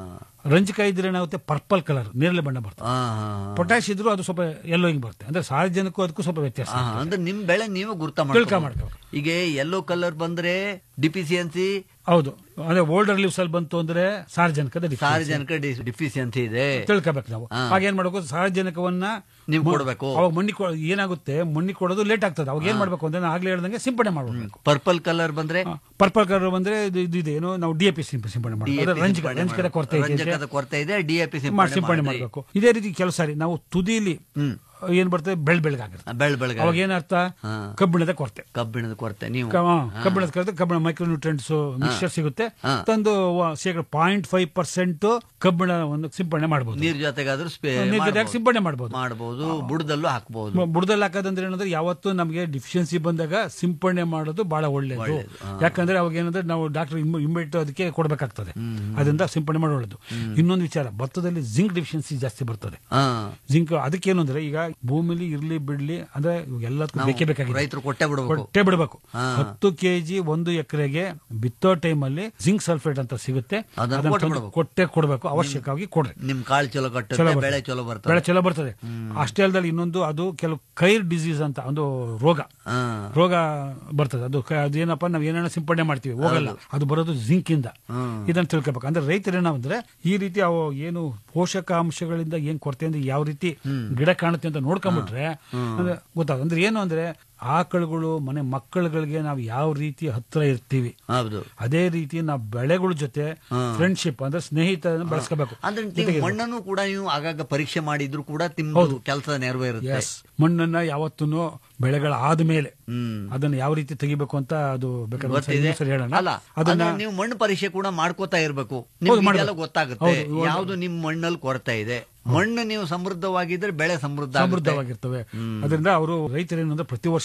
ರಂಜಕ ಇದ್ರೆ ಏನಾಗುತ್ತೆ ಪರ್ಪಲ್ ಕಲರ್ ನೇರಳೆ ಬಣ್ಣ ಬರ್ತವೆ ಹಾ ಹಾ ಪೊಟ್ಯಾಶ್ ಇದ್ರು ಅದು ಸ್ವಲ್ಪ ಎಲ್ಲೋ ಹಿಂಗ್ ಬರುತ್ತೆ ಅಂದ್ರೆ ಸಾರ್ವಜನಿಕಕ್ಕೂ ಅದಕ್ಕೂ ಸ್ವಲ್ಪ ವ್ಯತ್ಯಾಸ ಹಾ, ಅಂದ್ರೆ ನಿಮ್ ಬೆಳೆ ನೀವು ಗುರ್ತ ತಿಳ್ಕ ಮಾಡ್ಕೊ ಮಾಡ್ಕೋಬೇಕು. ಈಗ ಯೆಲ್ಲೋ ಕಲರ್ ಬಂದ್ರೆ ಡಿಫಿಸಿಯನ್ಸಿ ಹೌದು ಅಂದ್ರೆ ಓಲ್ಡರ್ ಲೀವ್ಸ್ ಅಲ್ಲಿ ಬಂತು ಅಂದ್ರೆ ಸಾರ್ವಜನಿಕದ deficiency. ಸಾರ್ವಜನಿಕ ಡಿಫಿಸಿಯನ್ಸಿ ಇದೆ ತಿಳ್ಕೊಬೇಕು ನಾವು ಹಾ. ಆಗ ಏನ್ ಮಾಡ್ಬೇಕು ಸಾರ್ವಜನಿಕವನ್ನ ನೀವು ಮ- ಕೊಡ್ಬೇಕು. ಅವಾಗ ಮಣ್ಣಿ ಕೊ- ಏನಾಗುತ್ತೆ ಮಣ್ಣಿ ಕೊಡೋದು ಲೇಟ್ ಆಗ್ತದೆ ಅವಾಗ ಏನ್ ಮಾಡ್ಬೇಕು ಅಂದ್ರೆ ನಾನು ಆಗ್ಲೇ ಹೇಳ್ದಂಗೆ ಸಿಂಪಡಣೆ ಮಾಡಬೇಕು ಪರ್ಪಲ್ ಕಲರ್ ಬಂದ್ರೆ ಪರ್ಪಲ್ ಕಲರ್ ಬಂದ್ರೆ ಇದು ಇದು ಇದೆ ಏನು ನಾವು ಡಿ ಎ ಪಿ ಸಿಂಪಡಣೆ ಮಾಡಬೇಕು DAP ರಂಜಕ ಸಿಂಪಡಣೆ ರಂಜಕದ ಮಾಡ್ಬೇಕು. ಕೊರತೆ ಇದೆ ರಂಜಕದ ಕೊರತೆ ಇದೆ ಡಿಎಪಿ ಮಾಡಿ ಸಿಂಪಡಣೆ ಮಾಡಬೇಕು ಇದೇ ರೀತಿ ಕೆಲವು ಸಾರಿ ನಾವು ತುದಿಲಿ ಹ್ಮ್ ಏನ್ ಬರ್ತದೆ ಬೆಳ್ ಬೆಳಗಾಗಿರುತ್ತೆ ಬೆಳ್ ಬೆಳಗ್ಗೆ ಅವಾಗ ಏನರ್ಥ ಹಾ. ಕಬ್ಬಿಣದ ಕೊರತೆ ಕಬ್ಬಿಣದ ಕೊರತೆ ನೀವು ಕ- ಹಾ, ಕಬ್ಬಿಣದ ಕೊರತೆ ಕಬ್ಬಿಣ ಮೈಕ್ರೋನ್ಯೂಟ್ರೆಂಟ್ಸ್ ಮಿಕ್ಸ್ಚರ್ ಸಿಗುತ್ತೆ ಹಾ. ತಂದು ವ- ಶೇಕಡ ಪಾಯಿಂಟ್ ಫೈವ್ ಪರ್ಸೆಂಟ್ ಕಬ್ಬಿಣವನ್ನು ಸಿಂಪಡಣೆ ಮಾಡಬಹುದು ನೀರ್ ಜೊತೆಗಾದ್ರೂ ಸ್ಪೇ ನೀರ್ ಜೊತೆಗೆ ಮಾಡ್ಬೋದು. ಸಿಂಪಡಣೆ ಮಾಡಬಹುದು ಮಾಡ್ಬೋದು ಬುಡದಲ್ಲೂ ಹಾಕ್ಬೋದು ಬುಡದಲ್ಲಿ ಹಾಕೋದಂದ್ರೆ ಏನಂದ್ರೆ ಯಾವತ್ತೂ ನಮಗೆ ಡಿಫಿಷಿಯನ್ಸಿ ಬಂದಾಗ ಸಿಂಪಡಣೆ ಮಾಡೋದು ಬಹಳ ಒಳ್ಳೇದು ಒಳ್ಳೇದು, ಹಾ. ಯಾಕಂದ್ರೆ ಅವಾಗ ಏನಂದ್ರೆ ನಾವು ಡಾಕ್ಟರ್ ಇಮ್ಮಿಡಿಯೇಟ್ ಅದಕ್ಕೆ ಕೊಡಬೇಕಾಗ್ತದೆ ಅದರಿಂದ ಸಿಂಪಡಣೆ ಮಾಡೋದು ಒಳ್ಳೇದು ಇನ್ನೊಂದು ವಿಚಾರ ಭತ್ತದಲ್ಲಿ ಜಿಂಕ್ ಡಿಫಿಷಿಯನ್ಸಿ ಜಾಸ್ತಿ ಬರ್ತದೆ ಹಾ ಜಿಂಕ್ ಅದಕ್ಕೇನು ಅಂದ್ರೆ ಈಗ ಭೂಮಿಲಿ ಇರ್ಲಿ ಬಿಡ್ಲಿ ಅಂದ್ರೆ ಎಲ್ಲದಕ್ಕೂ ಬೇಕೇ ಬೇಕಾಗಿದೆ ರೈತರು ಕೊಟ್ಟೆ ಬಿಡ್ಬೇಕು ಕೊಟ್ಟೆ ಬಿಡಬೇಕು ಹಾ. ಹತ್ತು ಕೆಜಿ ಒಂದು ಎಕರೆಗೆ ಬಿತ್ತೋ ಟೈಮಲ್ಲಿ ಜಿಂಕ್ ಸಲ್ಫೇಟ್ ಅಂತ ಸಿಗುತ್ತೆ ಅದನ್ನ ಅದನ್ನ ಕೊಟ್ಟು ತಂದು ಬಿಡ್ಬೇಕು. ಕೊಟ್ಟೆ ಕೊಡಬೇಕು ಅವಶ್ಯಕವಾಗಿ ಕೊಡ್ರಿ ನಿಮ್ ಕಾಳು ಚಲೋ ಚಲೋ ಕಟ್ಟುತ್ತೆ ಬರ್ತದೆ. ಬೆಳೆ ಚಲೋ ಬರ್ತದೆ ಬೆಳೆ ಚಲೋ ಬರ್ತದೆ ಅಷ್ಟೇ ಅಲ್ಲದಲ್ಲಿ ಇನ್ನೊಂದು ಅದು ಕೆಲವು ಕೈರ್ ಡಿಸೀಸ್ ಅಂತ ಒಂದು ರೋಗ ಹಾ ರೋಗ ಬರ್ತದೆ ಅದು ಕ- ಅದೇನಪ್ಪ ನಾವು ಏನೇನೋ ಸಿಂಪಡಣೆ ಮಾಡ್ತೀವಿ ಹೋಗಲ್ಲ ಅದು ಬರೋದು ಜಿಂಕ್ ಇಂದ ಹ್ಮ್. ಇದನ್ನ ತಿಳ್ಕೊಬೇಕು ಅಂದ್ರೆ ರೈತರು ಏನಂದ್ರೆ ಈ ರೀತಿ ಅವು ಏನು ಪೋಷಕಾಂಶಗಳಿಂದ ಏನ್ ಕೊರತೆಯಿಂದ ಯಾವ ರೀತಿ ಗಿಡ ಕಾಣುತ್ತೆ ಅಂತ ನೋಡ್ಕೊಂಡ್ಬಿಟ್ರೆ ಅಂದ್ರೆ ಗೊತ್ತಾಗ ಅಂದ್ರೆ ಏನು ಅಂದ್ರೆ ಆಕಳುಗಳು ಮನೆ ಮಕ್ಕಳುಗಳಿಗೆ ನಾವು ಯಾವ ರೀತಿ ಹತ್ರ ಇರ್ತೀವಿ ಹೌದು ಅದೇ ರೀತಿ ನಾವು ಬೆಳೆಗಳ ಜೊತೆ ಫ್ರೆಂಡ್ಶಿಪ್ ಅಂದ್ರೆ ಸ್ನೇಹಿತ ಬೆಳೆಸ್ಕೋಬೇಕು ಅಂದ್ರೆ ನೀವು ಮಣ್ಣನ್ನು ಕೂಡ ನೀವು ಆಗಾಗ ಪರೀಕ್ಷೆ ಮಾಡಿದ್ರು ಕೂಡ ನಿಮ್ದು ಕೆಲಸ ನೆರವೇರುತ್ತೆ ಎಸ್ ಮಣ್ಣನ್ನ ಯಾವತ್ತೂ ಬೆಳೆಗಳ ಆದ್ಮೇಲೆ ಹ್ಮ್ ಅದನ್ನ ಯಾವ ರೀತಿ ತೆಗಿಬೇಕು ಅಂತ ಅದು ಬೇಕಾದ್ರೆ ಒಂದ್ಸರಿ ಗೊತ್ತಿದೆ ಇನ್ನೊಂದ್ಸರಿ ಹೇಳೋಣ ಅಲ್ಲ ಅದನ್ನ ಅದನ್ನ ನೀವು ಮಣ್ಣು ಪರೀಕ್ಷೆ ಕೂಡ ಮಾಡ್ಕೋತಾ ಇರ್ಬೇಕು ಹೌದು, ನಿಮ್ಗೆ ಮಾಡ್ಬೇಕು. ಇದೆಲ್ಲ ಗೊತ್ತಾಗುತ್ತೆ ಹೌದು, ಹೌದು. ಯಾವ್ದು ನಿಮ್ ಮಣ್ಣಲ್ಲಿ ಕೊರತೆ ಇದೆ ಮಣ್ಣು ನೀವು ಸಮೃದ್ಧವಾಗಿದ್ರೆ ಬೆಳೆ ಸಮೃದ್ಧ ಆಗುತ್ತೆ. ಸಮೃದ್ಧವಾಗಿರ್ತವೆ ಅದರಿಂದ ಅವರು ರೈತರು ಏನಂದ್ರೆ ಪ್ರತಿ ವರ್ಷ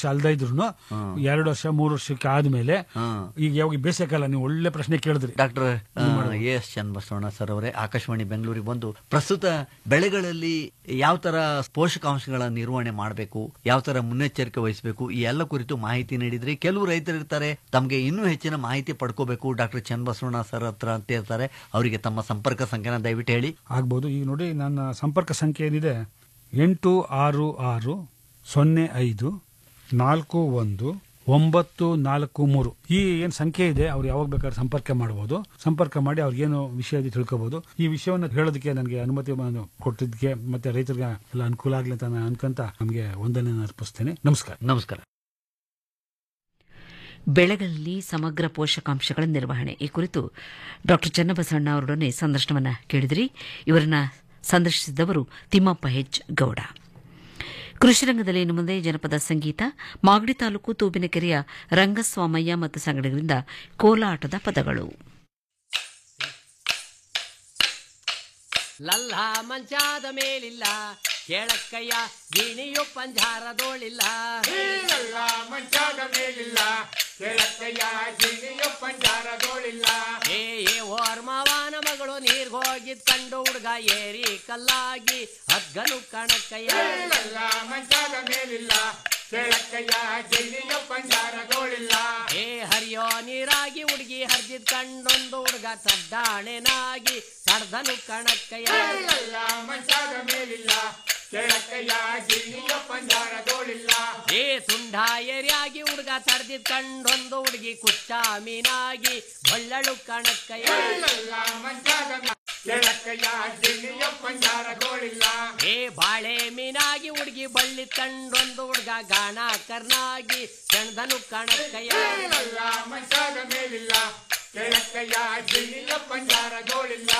ವರ್ಷ ಅಲ್ದ ಇದ್ರು ಎರಡು ವರ್ಷ ಮೂರು ವರ್ಷಕ್ಕೆ ಆದ್ಮೇಲೆ ಹಾ. ಈಗ ಯಾವಾಗ ಬೇಸಿಗೆಕಾಲ ನೀವು ಒಳ್ಳೆ ಪ್ರಶ್ನೆ ಕೇಳಿದ್ರಿ doctor A S Channabasavanna sir ಅವರೇ ಆಕಾಶವಾಣಿ ಬೆಂಗಳೂರಿಗೆ ಬಂದು ಪ್ರಸ್ತುತ ಬೆಳೆಗಳಲ್ಲಿ ಯಾವ ತರ ಪೋಷಕಾಂಶಗಳ ನಿರ್ವಹಣೆ ಮಾಡಬೇಕು ಯಾವ ತರ ಮುನ್ನೆಚ್ಚರಿಕೆ ವಹಿಸಬೇಕು ಈ ಎಲ್ಲ ಕುರಿತು ಮಾಹಿತಿ ನೀಡಿದ್ರಿ ಕೆಲವು ರೈತರು ಇರ್ತಾರೆ ತಮಗೆ ಇನ್ನೂ ಹೆಚ್ಚಿನ ಮಾಹಿತಿ ಪಡ್ಕೋಬೇಕು ಡಾಕ್ಟರ್ ಚನ್ನಬಸವಣ್ಣ ಸರ್ ಹತ್ರ ಅಂತ ಇರ್ತಾರೆ ಅವರಿಗೆ ತಮ್ಮ ಸಂಪರ್ಕ ಸಂಖ್ಯೆನ ದಯವಿಟ್ಟು ಹೇಳಿ ಆಗ್ಬೋದು ಈಗ ನೋಡಿ ನನ್ನ ಸಂಪರ್ಕ ಸಂಖ್ಯೆ ಏನಿದೆ ಎಂಟು ಆರು ಆರು ಸೊನ್ನೆ ಐದು ನಾಲ್ಕು ಒಂದು ಒಂಬತ್ತು ನಾಲ್ಕು ಮೂರು ಈ ಏನ್ ಸಂಖ್ಯೆ ಇದೆ ಅವ್ರು ಯಾವಾಗ ಬೇಕಾದ್ರೆ ಸಂಪರ್ಕ ಮಾಡಬಹುದು ಸಂಪರ್ಕ ಮಾಡಿ ಅವ್ರಿಗೆ ಏನು ವಿಷಯ ಇದೆ ತಿಳ್ಕೋಬಹುದು ಈ ವಿಷಯವನ್ನು ಹೇಳೋದಕ್ಕೆ ನನಗೆ ಅನುಮತಿ ನಾನು ಕೊಟ್ಟಿದ್ದಕ್ಕೆ ಮತ್ತೆ ರೈತರಿಗೆ ಎಲ್ಲ ಅನುಕೂಲ ಆಗ್ಲಿ ಅಂತ ನಾನು ಅನ್ಕೊಂತ ನಮಗೆ ವಂದನೆ ಅರ್ಪಿಸ್ತೇನೆ ನಮಸ್ಕಾರ ನಮಸ್ಕಾರ ಬೆಳೆಗಳಲ್ಲಿ ಸಮಗ್ರ ಪೋಷಕಾಂಶಗಳ ನಿರ್ವಹಣೆ ಈ ಕುರಿತು ಡಾಕ್ಟರ್ ಚನ್ನಬಸವಣ್ಣ ಅವರೊಡನೆ ಸಂದರ್ಶನವನ್ನ ಕೇಳಿದ್ರಿ ಇವರನ್ನ ಸಂದರ್ಶಿಸಿದವರು ತಿಮ್ಮಪ್ಪ ಹೆಚ್ ಗೌಡ ಕೃಷಿ ರಂಗದಲ್ಲಿ ಇನ್ನು ಮುಂದೆ ಜನಪದ ಸಂಗೀತ ಮಾಗಡಿ ತಾಲೂಕು ತೂಬಿನಕೆರೆಯ ರಂಗಸ್ವಾಮಯ್ಯ ಮತ್ತು ಸಂಗಡಿಗರಿಂದ ಕೋಲಾಟದ ಪದಗಳು ಲಲ್ಲ ಮಂಚಾದ ಮೇಲಿಲ್ಲ ಕೇಳಕ್ಕಯ್ಯ ಗಿಣಿಯು ಪಂಜಾರದೋಳಿಲ್ಲ ಇಲ್ಲ ಮಂಚಾದ ಮೇಲಿಲ್ಲ ಕೆಳಕ್ಕಯ್ಯ ಜಿನಿಯ ಪಂಜಾರದೋಳಿಲ್ಲ ಏ ಏ ಓರ್ಮಾವನ ಮಗಳು ನೀರ್ಗ್ ಹೋಗಿದ್ ಕಂಡು ಹುಡ್ಗ ಏರಿ ಕಲ್ಲಾಗಿ ಹಗ್ಗನು ಕಣಕ್ಕಯ್ಯ ಇಲ್ಲ ಮಂಚಾದ ಮೇಲಿಲ್ಲ ಕೆಳಕ್ಕಯ್ಯ ಜಿನಿಯ ಪಂಜಾರದೋಳಿಲ್ಲ ಏ ಹರಿಯೋ ನೀರಾಗಿ ಹುಡುಗಿ ಹರ್ದಿದ್ ಕಂಡೊಂದು ಹುಡ್ಗ ತಡ್ಡಾಣೆನಾಗಿ ತಡ್ದನು ಕಣಕ್ಕಯ್ಯ ಇಲ್ಲ ಮಂಚಾದ ಮೇಲಿಲ್ಲ ಕೆಳಕ್ಕಯ್ಯ ಜಿನಿಯ ಪಂಜಾರದೋಳಿಲ್ಲ ಏ ಸುಂಡ ಏರಿಯಾಗಿ ಹುಡ್ಗ ತಡ್ದಿದ್ ಕಂಡೊಂದು ಹುಡುಗಿ ಕುಚ್ಚ ಮೀನಾಗಿ ಬಳ್ಳಳು ಕಣಕ್ಕಯ್ಯ ಇಲ್ಲ ಮಂಚಾದ ಮೇ- ಕೆಳಕ್ಕಯ್ಯ ಜಿನಿಯ ಪಂಜಾರದೋಳಿಲ್ಲ ಏ ಬಾಳೆ ಮೀನಾಗಿ ಹುಡುಗಿ ಬಳ್ಳಿ ಕಂಡೊಂದು ಹುಡ್ಗ ಗಾಣ ಕರ್ನಾಗಿ ಸೆಣ್ದನು ಕಣಕ್ಕಯ್ಯ ಇಲ್ಲ ಮಂಚಾದ ಮೇಲಿಲ್ಲ ಕೆಳಕ್ಕಯ್ಯ ಜಿನಿಯ ಪಂಜಾರದೋಳಿಲ್ಲ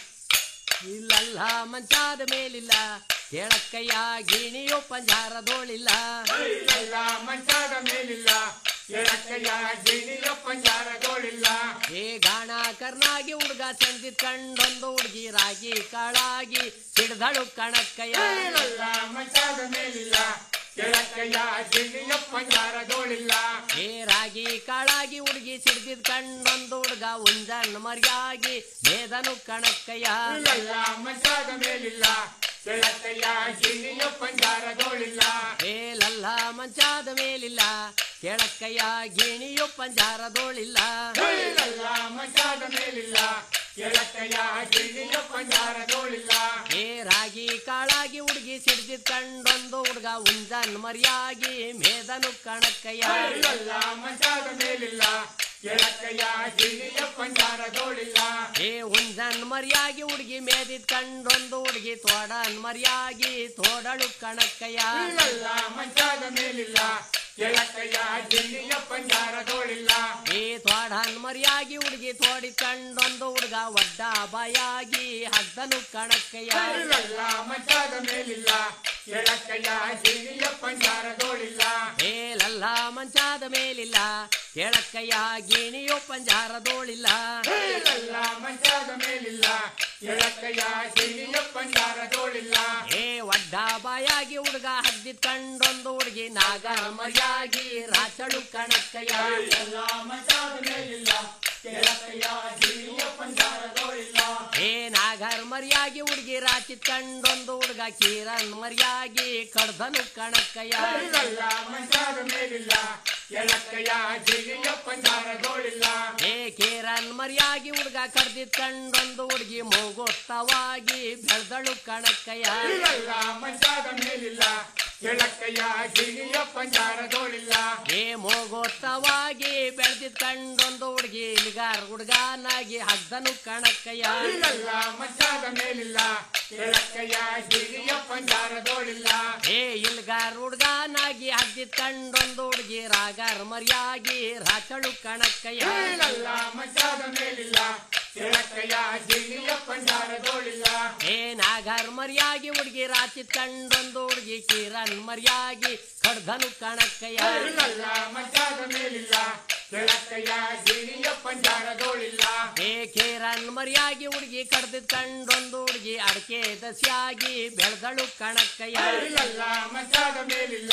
ಇಲ್ಲಲ್ಲ ಮಂಚಾದ ಮೇಲಿಲ್ಲ ಕೇಳಕ್ಕಯ್ಯ ಗಿಣಿಯು ಪಂಜಾರದೋಳಿಲ್ಲ ಇಲ್ಲ ಮಂಚಾದ ಮೇಲಿಲ್ಲ ಕೆಳಕ್ಕಯ್ಯ ಜಿನಿಯ ಪಂಜಾರದೋಳಿಲ್ಲ ಏ ಗಾಣ ಕರ್ನಾಗಿ ಹುಡ್ಗ ಸೆಣ್ದಿದ್ ಕಂಡೊಂದು ಹುಡ್ಗಿ ರಾಗಿ ಕಾಳಾಗಿ ಸಿಡ್ದಳು ಕಣಕ್ಕಯ್ಯ ಇಲ್ಲ ಮಂಚಾದ ಮೇಲಿಲ್ಲ ಕೆಳಕ್ಕಯ್ಯ ಜಿನಿಯ ಪಂಜಾರದೋಳಿಲ್ಲ ಏ ರಾಗಿ ಕಾಳಾಗಿ ಹುಡುಗಿ ಸಿಡ್ದಿದ್ ಕಂಡೊಂದು ಹುಡ್ಗ ಉಂಜನ್ ಮರ್ಯಾಗಿ ಮೇದನು ಕಣಕ್ಕಯ್ಯ ಇಲ್ಲ ಮಂಚಾದ ಮೇಲಿಲ್ಲ ಕೆಳಕ್ಕಯ್ಯ ಜಿನಿಯ ಪಂಜಾರದೋಳಿಲ್ಲ ಏ ಲಲ್ಲ ಮಂಚಾದ ಮೇಲಿಲ್ಲ ಕೆಳಕ್ಕಯ್ಯ ಗಿಣಿಯು ಪಂಜಾರದೋಳಿಲ್ಲ ಇಲ್ಲ ಮಂಚಾದ ಮೇಲಿಲ್ಲ ಕೆಳಕ್ಕಯ್ಯ ಜಿನಿಯ ಪಂಜಾರದೋಳಿಲ್ಲ ಏ ರಾಗಿ ಕಾಳಾಗಿ ಹುಡುಗಿ ಸಿಡ್ದಿದ್ ಕಂಡೊಂದು ಹುಡ್ಗ ಉಂಜನ್ ಮರ್ಯಾಗಿ ಮೇದನು ಕಣಕ್ಕಯ್ಯ ಇಲ್ಲ ಮಂಚಾದ ಮೇಲಿಲ್ಲ ಕೆಳಕ್ಕಯ್ಯ ಜಿನಿಯ ಪಂಜಾರದೋಳಿಲ್ಲ ಏ ಉಂಜನ್ ಮರ್ಯಾಗಿ ಹುಡುಗಿ ಮೇದಿದ್ ಕಂಡೊಂದು ಹುಡುಗಿ ತೋಡನ್ ಮರ್ಯಾಗಿ ತೋಡಳು ಕಣಕ್ಕಯ್ಯ ಇಲ್ಲ ಮಂಚಾದ ಮೇಲಿಲ್ಲ ಕೆಳಕ್ಕಯ್ಯ ಜಿನಿಯ ಪಂಜಾರದೋಳಿಲ್ಲ ಏ ತೋಡನ್ ಮರ್ಯಾಗಿ ಹುಡುಗಿ ತೋಡಿ ಕಂಡೊಂದು ಹುಡುಗ ಒಡ್ಡ ಬಾಯಾಗಿ ಹದ್ದನು ಕಣಕ್ಕಯ್ಯ ಇಲ್ಲ ಮಂಚಾದ ಮೇಲಿಲ್ಲ ಕೆಳಕ್ಕಯ್ಯ ಜಿನಿಯ ಪಂಜಾರದೋಳಿಲ್ಲ ಏ ಲಲ್ಲ ಮಂಚಾದ ಮೇಲಿಲ್ಲ ಕೆಳಕ್ಕಯ್ಯ ಗಿಣಿಯು ಪಂಜಾರದೋಳಿಲ್ಲ ಇಲ್ಲ ಮಂಚಾದ ಮೇಲಿಲ್ಲ ಕೆಳಕ್ಕಯ್ಯ ಜಿನಿಯ ಪಂಜಾರದೋಳಿಲ್ಲ ಏ ಒಡ್ಡ ಬಾಯಾಗಿ ಹುಡುಗ ಹದ್ದಿದ್ ಕಂಡೊಂದು ಹುಡುಗಿ ನಾಗ ಮರ್ಯಾಗಿ ರಾಚಳು ಕಣಕ್ಕಯ್ಯ ಇಲ್ಲ ಮಂಚಾದ ಮೇಲಿಲ್ಲ ಕೆಳಕ್ಕಯ್ಯ ಜಿನಿಯ ಪಂಜಾರದೋಳಿಲ್ಲ ಏ ನಾಗರ್ ಮರ್ಯಾಗಿ ಹುಡುಗಿ ರಾಚಿದ್ ಕಂಡೊಂದು ಹುಡುಗ ಕೀರನ್ ಮರ್ಯಾಗಿ ಕಡ್ದನು ಕಣಕ್ಕಯ್ಯ ಇಲ್ಲ ಮಂಚಾದ ಮೇಲಿಲ್ಲ ಕೆಳಕ್ಕಯ್ಯ ಜಿನಿಯ ಪಂಜಾರದೋಳಿಲ್ಲ ಏ ಕೀರನ್ ಮರ್ಯಾಗಿ ಹುಡುಗ ಕಡ್ದಿದ್ ಕಂಡೊಂದು ಹುಡುಗಿ ಮೂಗೊತ್ತವಾಗಿ ಬೆಳ್ದಳು ಕಣಕ್ಕಯ್ಯ ಇಲ್ಲ ಮಂಚಾದ ಮೇಲಿಲ್ಲ ಕೆಳಕ್ಕಯ್ಯ ಜಿನಿಯ ಪಂಜಾರದೋಳಿಲ್ಲ ಏ ಮೂಗೊತ್ತವಾಗಿ ಬೆಳ್ದಿದ್ ಕಂಡೊಂದು ಹುಡುಗಿ ಇಲಿಗಾರ್ ಹುಡುಗನಾಗಿ ಹಗ್ದನು ಕಣಕ್ಕಯ್ಯ ಇಲ್ಲ ಮಂಚಾದ ಮೇಲಿಲ್ಲ ಕೆಳಕ್ಕಯ್ಯ ಜಿನಿಯ ಪಂಜಾರದೋಳಿಲ್ಲ ಏ ಇಲ್ಗಾರ್ ಹುಡುಗನಾಗಿ ಹದ್ದಿದ್ ಕಂಡೊಂದು ಹುಡುಗಿ ರಾಗರ್ ಮರ್ಯಾಗಿ ರಾಚಳು ಕಣಕ್ಕಯ್ಯ ಇಲ್ಲ ಮಂಚಾದ ಮೇಲಿಲ್ಲ ಕೆಳಕ್ಕಯ್ಯ ಜಿನಿಯ ಪಂಜಾರದೋಳಿಲ್ಲ ಏ ನಾಗರ್ ಮರ್ಯಾಗಿ ಹುಡುಗಿ ರಾಚಿದ್ ಕಂಡೊಂದು ಹುಡುಗಿ ಕಿರಣ್ ಮರ್ಯಾಗಿ ಕಡ್ದನು ಕಣಕ್ಕಯ್ಯ ಇಲ್ಲ ಮಂಚಾದ ಮೇಲಿಲ್ಲ ಕೆಳಕ್ಕಯ್ಯ ಜಿನಿಯ ಪಂಜಾರದೋಳಿಲ್ಲ ಏ ಕಿರಣ್ ಮರ್ಯಾಗಿ ಹುಡುಗಿ ಕಡ್ದಿದ್ ಕಂಡೊಂದು ಹುಡುಗಿ ಅಡಕೆ ದಸಿಯಾಗಿ ಬೆಳ್ದಳು ಕಣಕ್ಕಯ್ಯ ಇಲ್ಲ ಮಂಚಾದ ಮೇಲಿಲ್ಲ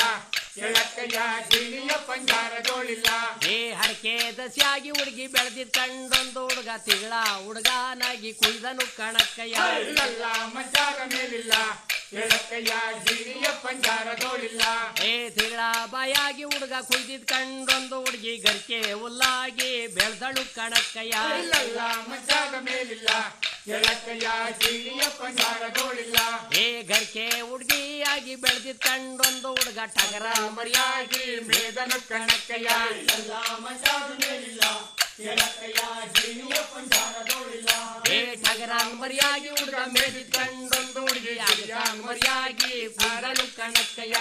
ಕೆಳಕಯ್ಯ ಗಿಣಿಯ ಪಂಜಾರದೋಳಿಲ್ಲ ಏ ಹರಕೆ ದಸಿಯಾಗಿ ಹುಡುಗಿ ಬೆಳೆದಿದ್ ಕಂಡೊಂದು ಹುಡುಗ ತಿಗಳ ಹುಡುಗನಾಗಿ ಕುಯ್ದನು ಕಣಕ್ಕಯ್ಯ ಇಲ್ಲಲ್ಲ ಮಂಚಾದ ಮೇಲಿಲ್ಲ ಕೆಳಕಯ್ಯ ಗಿಣಿಯ ಪಂಜಾರದೋಳಿಲ್ಲ ಏ ತಿಗಳ ಬಾಯಾಗಿ ಹುಡುಗ ಕುಯ್ದಿದ್ ಕಂಡೊಂದು ಹುಡುಗಿ ಗರ್ಕೆ ಹುಲ್ಲಾಗಿ ಬೆಳ್ದಳು ಕಣಕ್ಕಯ್ಯ ಇಲ್ಲಲ್ಲ ಮಂಚಾದ ಮೇಲಿಲ್ಲ ಕೆಳಕಯ್ಯ ಗಿಣಿಯ ಪಂಜಾರದೋಳಿಲ್ಲ ಏ ಗರ್ಕೆ ಹುಡುಗಿಯಾಗಿ ಬೆಳೆದಿದ್ ಕಂಡೊಂದು ಹುಡುಗ ಟಗರ ಮರಿಯಾಗಿ ಮೇದನ ಕಣಕಯ್ಯ ಇಲ್ಲಲ್ಲ ಮಂಚಾದ ಮೇಲಿಲ್ಲ ಕೆಳಕಯ್ಯ ಗಿಣಿಯ ಪಂಜಾರದೋಳಿಲ್ಲ ಏ ಟಗರ ಮರಿಯಾಗಿ ಹುಡುಗ ಮೇದಿದ್ ಕಂಡೊಂದು ಹುಡುಗಿ ಅಗಸ ಮರಿಯಾಗಿ ಕುಯ್ದನು ಕಣಕ್ಕಯ್ಯ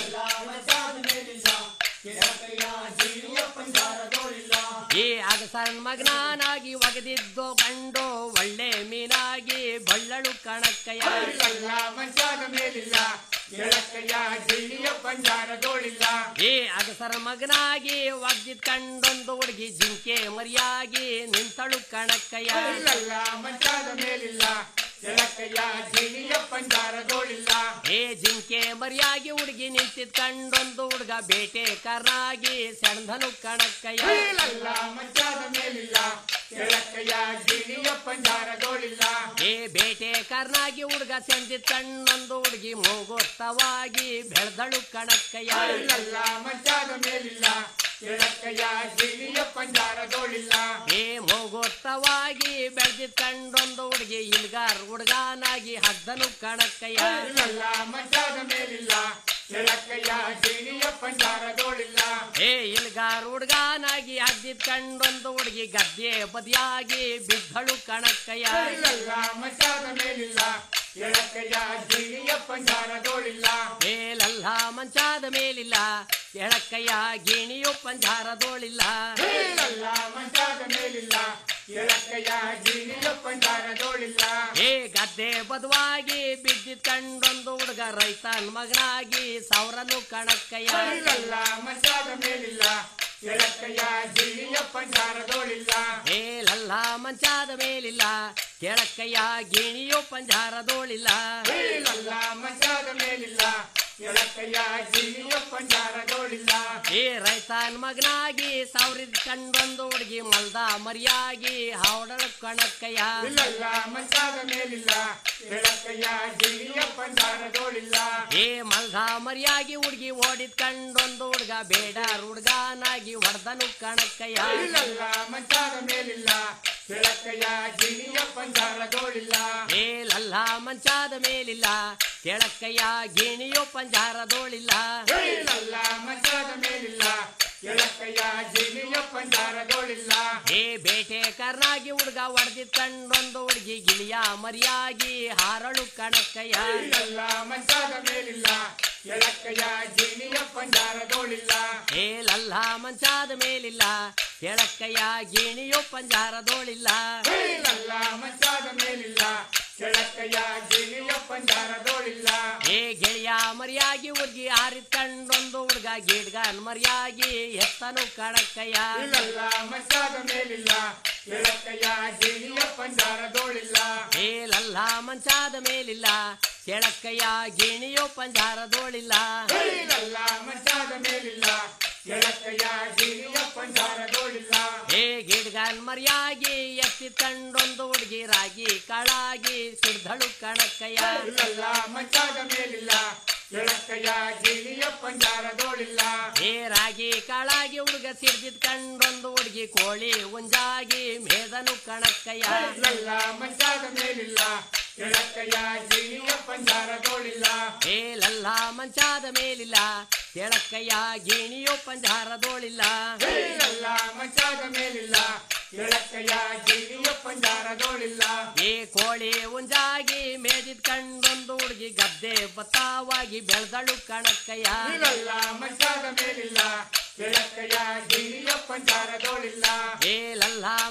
ಮಂಚಾದ ಮೇಲಿಲ್ಲ ಕೆಳಕಯ್ಯ ಗಿಣಿಯ ಪಂಜಾರದೋಳಿಲ್ಲ ಈ ಅಗಸನ್ ಮಗನಾಗಿ ಒಗದಿದ್ದು ಕಂಡು ಒಳ್ಳೆ ಮೀನಾಗಿ ಬಳ್ಳಳು ಕಣಕ್ಕಯ್ಯ ಇಲ್ಲಲ್ಲ ಮಂಚಾದ ಮೇಲಿಲ್ಲ ಕೆಳಕಯ್ಯ ಗಿಣಿಯ ಪಂಜಾರದೋಳಿಲ್ಲ ಈ ಅಗಸರ ಮಗನಾಗಿ ಒಗ್ದಿದ್ ಕಂಡೊಂದು ಹುಡುಗಿ ಜಿಂಕೆ ಮರಿಯಾಗಿ ನಿಂತಳು ಕಣಕ್ಕಯ್ಯ ಇಲ್ಲಲ್ಲ ಮಂಚಾದ ಮೇಲಿಲ್ಲ ಕೆಳಕಯ್ಯ ಗಿಣಿಯ ಪಂಜಾರದೋಳಿಲ್ಲ ಏ ಜಿಂಕೆ ಮರಿಯಾಗಿ ಹುಡುಗಿ ನಿಂತಿದ್ ಕಂಡೊಂದು ಹುಡುಗ ಬೇಟೆ ಕರ್ನಾಗಿ ಸೆಣಧನು ಕಣಕ್ಕಯ್ಯ ಇಲ್ಲಲ್ಲ ಮಂಚಾದ ಮೇಲಿಲ್ಲ ಕೆಳಕಯ್ಯ ಗಿಣಿಯ ಪಂಜಾರದೋಳಿಲ್ಲ ಏ ಬೇಟೆ ಕರ್ನಾಗಿ ಹುಡುಗ ಸೆಂದಿದ್ ಕಣ್ಣೊಂದು ಹುಡುಗಿ ಮೂಗೊತ್ತವಾಗಿ ಬೆಳೆದಳು ಕಣಕ್ಕಯ್ಯ ಇಲ್ಲಲ್ಲ ಮಂಚಾದ ಮೇಲಿಲ್ಲ ಕೆಳಕಯ್ಯ ಗಿಣಿಯ ಪಂಜಾರದೋಳಿಲ್ಲ ಏ ಮೂಗೊತ್ತವಾಗಿ ಬೆಳೆದಿದ್ ಕಂಡೊಂದು ಹುಡುಗಿ ಇಲ್ಗಾರ್ ಹುಡುಗನಾಗಿ ಹದ್ದನು ಕಣಕ್ಕಯ್ಯ ಇಲ್ಲಲ್ಲ ಮಂಚಾದ ಮೇಲಿಲ್ಲ ಕೆಳಕಯ್ಯ ಗಿಣಿಯ ಪಂಜಾರದೋಳಿಲ್ಲ ಏ ಇಲ್ಗಾರ್ ಹುಡುಗನಾಗಿ ಹದ್ದಿದ್ ಕಂಡೊಂದು ಹುಡುಗಿ ಗದ್ದೆ ಬದಿಯಾಗಿ ಬಿದ್ದಳು ಕಣಕ್ಕಯ್ಯ ಇಲ್ಲಲ್ಲ ಮಂಚಾದ ಮೇಲಿಲ್ಲ ಕೆಳಕಯ್ಯ ಗಿಣಿಯ ಪಂಜಾರದೋಳಿಲ್ಲ ಮೇಲಲ್ಲ ಮಂಚಾದ ಮೇಲಿಲ್ಲ ಎಳಕ್ಕಯ್ಯ ಗಿಣಿಯು ಪಂಜಾರದೋಳಿಲ್ಲ ಇಲ್ಲಲ್ಲ ಮಂಚಾದ ಮೇಲಿಲ್ಲ ಕೆಳಕಯ್ಯ ಗಿಣಿಯ ಪಂಜಾರದೋಳಿಲ್ಲ ಏ ಗದ್ದೆ ಬದುವಾಗಿ ಬಿದ್ದಿದ್ ಕಂಡೊಂದು ಹುಡುಗ ರೈತನ್ ಮಗನಾಗಿ ಸೌರನು ಕಣಕ್ಕಯ್ಯ ಇಲ್ಲಲ್ಲ ಮಂಚಾದ ಮೇಲಿಲ್ಲ ಕೆಳಕಯ್ಯ ಗಿಣಿಯ ಪಂಜಾರದೋಳಿಲ್ಲ ಮೇಲಲ್ಲ ಮಂಚಾದ ಮೇಲಿಲ್ಲ ಕೆಳಕ್ಕಯ್ಯ ಗಿಣಿಯು ಪಂಜಾರದೋಳಿಲ್ಲ ಇಲ್ಲಲ್ಲ ಮಂಚಾದ ಮೇಲಿಲ್ಲ ಕೆಳಕಯ್ಯ ಗಿಣಿಯ ಪಂಜಾರದೋಳಿಲ್ಲ ಏ ರೈತನ್ ಮಗನಾಗಿ ಸೌರಿದ್ ಕಂಡೊಂದು ಹುಡುಗಿ ಮಲ್ದ ಮರಿಯಾಗಿ ಹಾವಡಳ ಕಣಕ್ಕಯ್ಯ ಇಲ್ಲಲ್ಲ ಮಂಚಾದ ಮೇಲಿಲ್ಲ ಕೆಳಕಯ್ಯ ಗಿಣಿಯ ಪಂಜಾರದೋಳಿಲ್ಲ ಏ ಮಲ್ದ ಮರಿಯಾಗಿ ಹುಡುಗಿ ಓಡಿದ್ ಕಂಡೊಂದು ಹುಡುಗ ಬೇಡ ಹುಡುಗನಾಗಿ ಹೊಡೆದನು ಕಣಕ್ಕಯ್ಯ ಇಲ್ಲಲ್ಲ ಮಂಚಾದ ಮೇಲಿಲ್ಲ ಕೆಳಕಯ್ಯ ಗಿಣಿಯ ಪಂಜಾರದೋಳಿಲ್ಲ ಮೇಲಲ್ಲ ಮಂಚಾದ ಮೇಲಿಲ್ಲ ಕೆಳಕ್ಕಯ್ಯ ಗಿಣಿಯು ಪಂಜಾರದೋಳಿಲ್ಲ ಇಲ್ಲಲ್ಲ ಮಂಚಾದ ಮೇಲಿಲ್ಲ ಕೆಳಕಯ್ಯ ಗಿಣಿಯ ಪಂಜಾರದೋಳಿಲ್ಲ ಏ ಬೇಟೆ ಕರ್ನಾಗಿ ಹುಡುಗ ಹೊಡೆದಿದ್ ಕಂಡೊಂದು ಹುಡುಗಿ ಗಿಳಿಯ ಮರಿಯಾಗಿ ಹಾರಳು ಕಣಕ್ಕಯ್ಯ ಇಲ್ಲಲ್ಲ ಮಂಚಾದ ಮೇಲಿಲ್ಲ ಕೆಳಕಯ್ಯ ಗಿಣಿಯ ಪಂಜಾರದೋಳಿಲ್ಲ ಮೇಲಲ್ಲ ಮಂಚಾದ ಮೇಲಿಲ್ಲ ಕೆಳಕ್ಕಯ್ಯ ಗಿಣಿಯು ಪಂಜಾರದೋಳಿಲ್ಲ ಇಲ್ಲಲ್ಲ ಮಂಚಾದ ಮೇಲಿಲ್ಲ ಕೆಳಕಯ್ಯ ಗಿಣಿಯ ಪಂಜಾರದೋಳಿಲ್ಲ ಏ ಗೆಳೆಯ ಮರಿಯಾಗಿ ಹುಡುಗಿ ಹಾರಿದ್ ಕಂಡೊಂದು ಹುಡುಗ ಗಿಡ್ಗನ್ ಮರಿಯಾಗಿ ಎತ್ತನು ಕಣಕ್ಕಯ್ಯ ಇಲ್ಲಲ್ಲ ಮಂಚಾದ ಮೇಲಿಲ್ಲ ಕೆಳಕಯ್ಯ ಗಿಣಿಯ ಪಂಜಾರದೋಳಿಲ್ಲ ಮೇಲಲ್ಲ ಮಂಚಾದ ಮೇಲಿಲ್ಲ ಕೆಳಕ್ಕಯ್ಯ ಗಿಣಿಯು ಪಂಜಾರದೋಳಿಲ್ಲ ಇಲ್ಲಲ್ಲ ಮಂಚಾದ ಮೇಲಿಲ್ಲ ಕೆಳಕಯ್ಯ ಗಿಣಿಯ ಪಂಜಾರದೋಳಿಲ್ಲ ಏ ಗಿಡ್ಗನ್ ಮರಿಯಾಗಿ ಎತ್ತಿ ತಂಡೊಂದು ಹುಡುಗಿ ರಾಗಿ ಕಾಳಾಗಿ ಸಿಡ್ದಳು ಕಣಕ್ಕಯ್ಯ ಇಲ್ಲಲ್ಲ ಮಂಚಾದ ಮೇಲಿಲ್ಲ ಕೆಳಕಯ್ಯ ಗಿಣಿಯ ಪಂಜಾರದೋಳಿಲ್ಲ ಏ ರಾಗಿ ಕಾಳಾಗಿ ಹುಡುಗ ಸಿಡ್ದಿದ್ ಕಂಡೊಂದು ಹುಡುಗಿ ಕೋಳಿ ಉಂಜಾಗಿ ಮೇದನು ಕಣಕ್ಕಯ್ಯ ಇಲ್ಲಲ್ಲ ಮಂಚಾದ ಮೇಲಿಲ್ಲ ಕೆಳಕಯ್ಯ ಗಿಣಿಯ ಪಂಜಾರದೋಳಿಲ್ಲ ಮೇಲಲ್ಲ ಮಂಚಾದ ಮೇಲಿಲ್ಲ ಕೆಳಕ್ಕಯ್ಯ ಗಿಣಿಯು ಪಂಜಾರದೋಳಿಲ್ಲ ಇಲ್ಲಲ್ಲ ಮಂಚಾದ ಮೇಲಿಲ್ಲ ಕೆಳಕಯ್ಯ ಗಿಣಿಯ ಪಂಜಾರದೋಳಿಲ್ಲ ಏ ಕೋಳಿ ಉಂಜಾಗಿ ಮೇದಿದ್ ಕಂಡೊಂದು ಹುಡುಗಿ ಗದ್ದೆ ಬತ್ತಾವಾಗಿ ಬೆಳೆದಳು ಕಣಕ್ಕಯ್ಯ ಇಲ್ಲಲ್ಲ ಮಂಚಾದ ಮೇಲಿಲ್ಲ ಕೆಳಕಯ್ಯ ಗಿಣಿಯ ಪಂಜಾರದೋಳಿಲ್ಲ ಏಲಲ್ಲ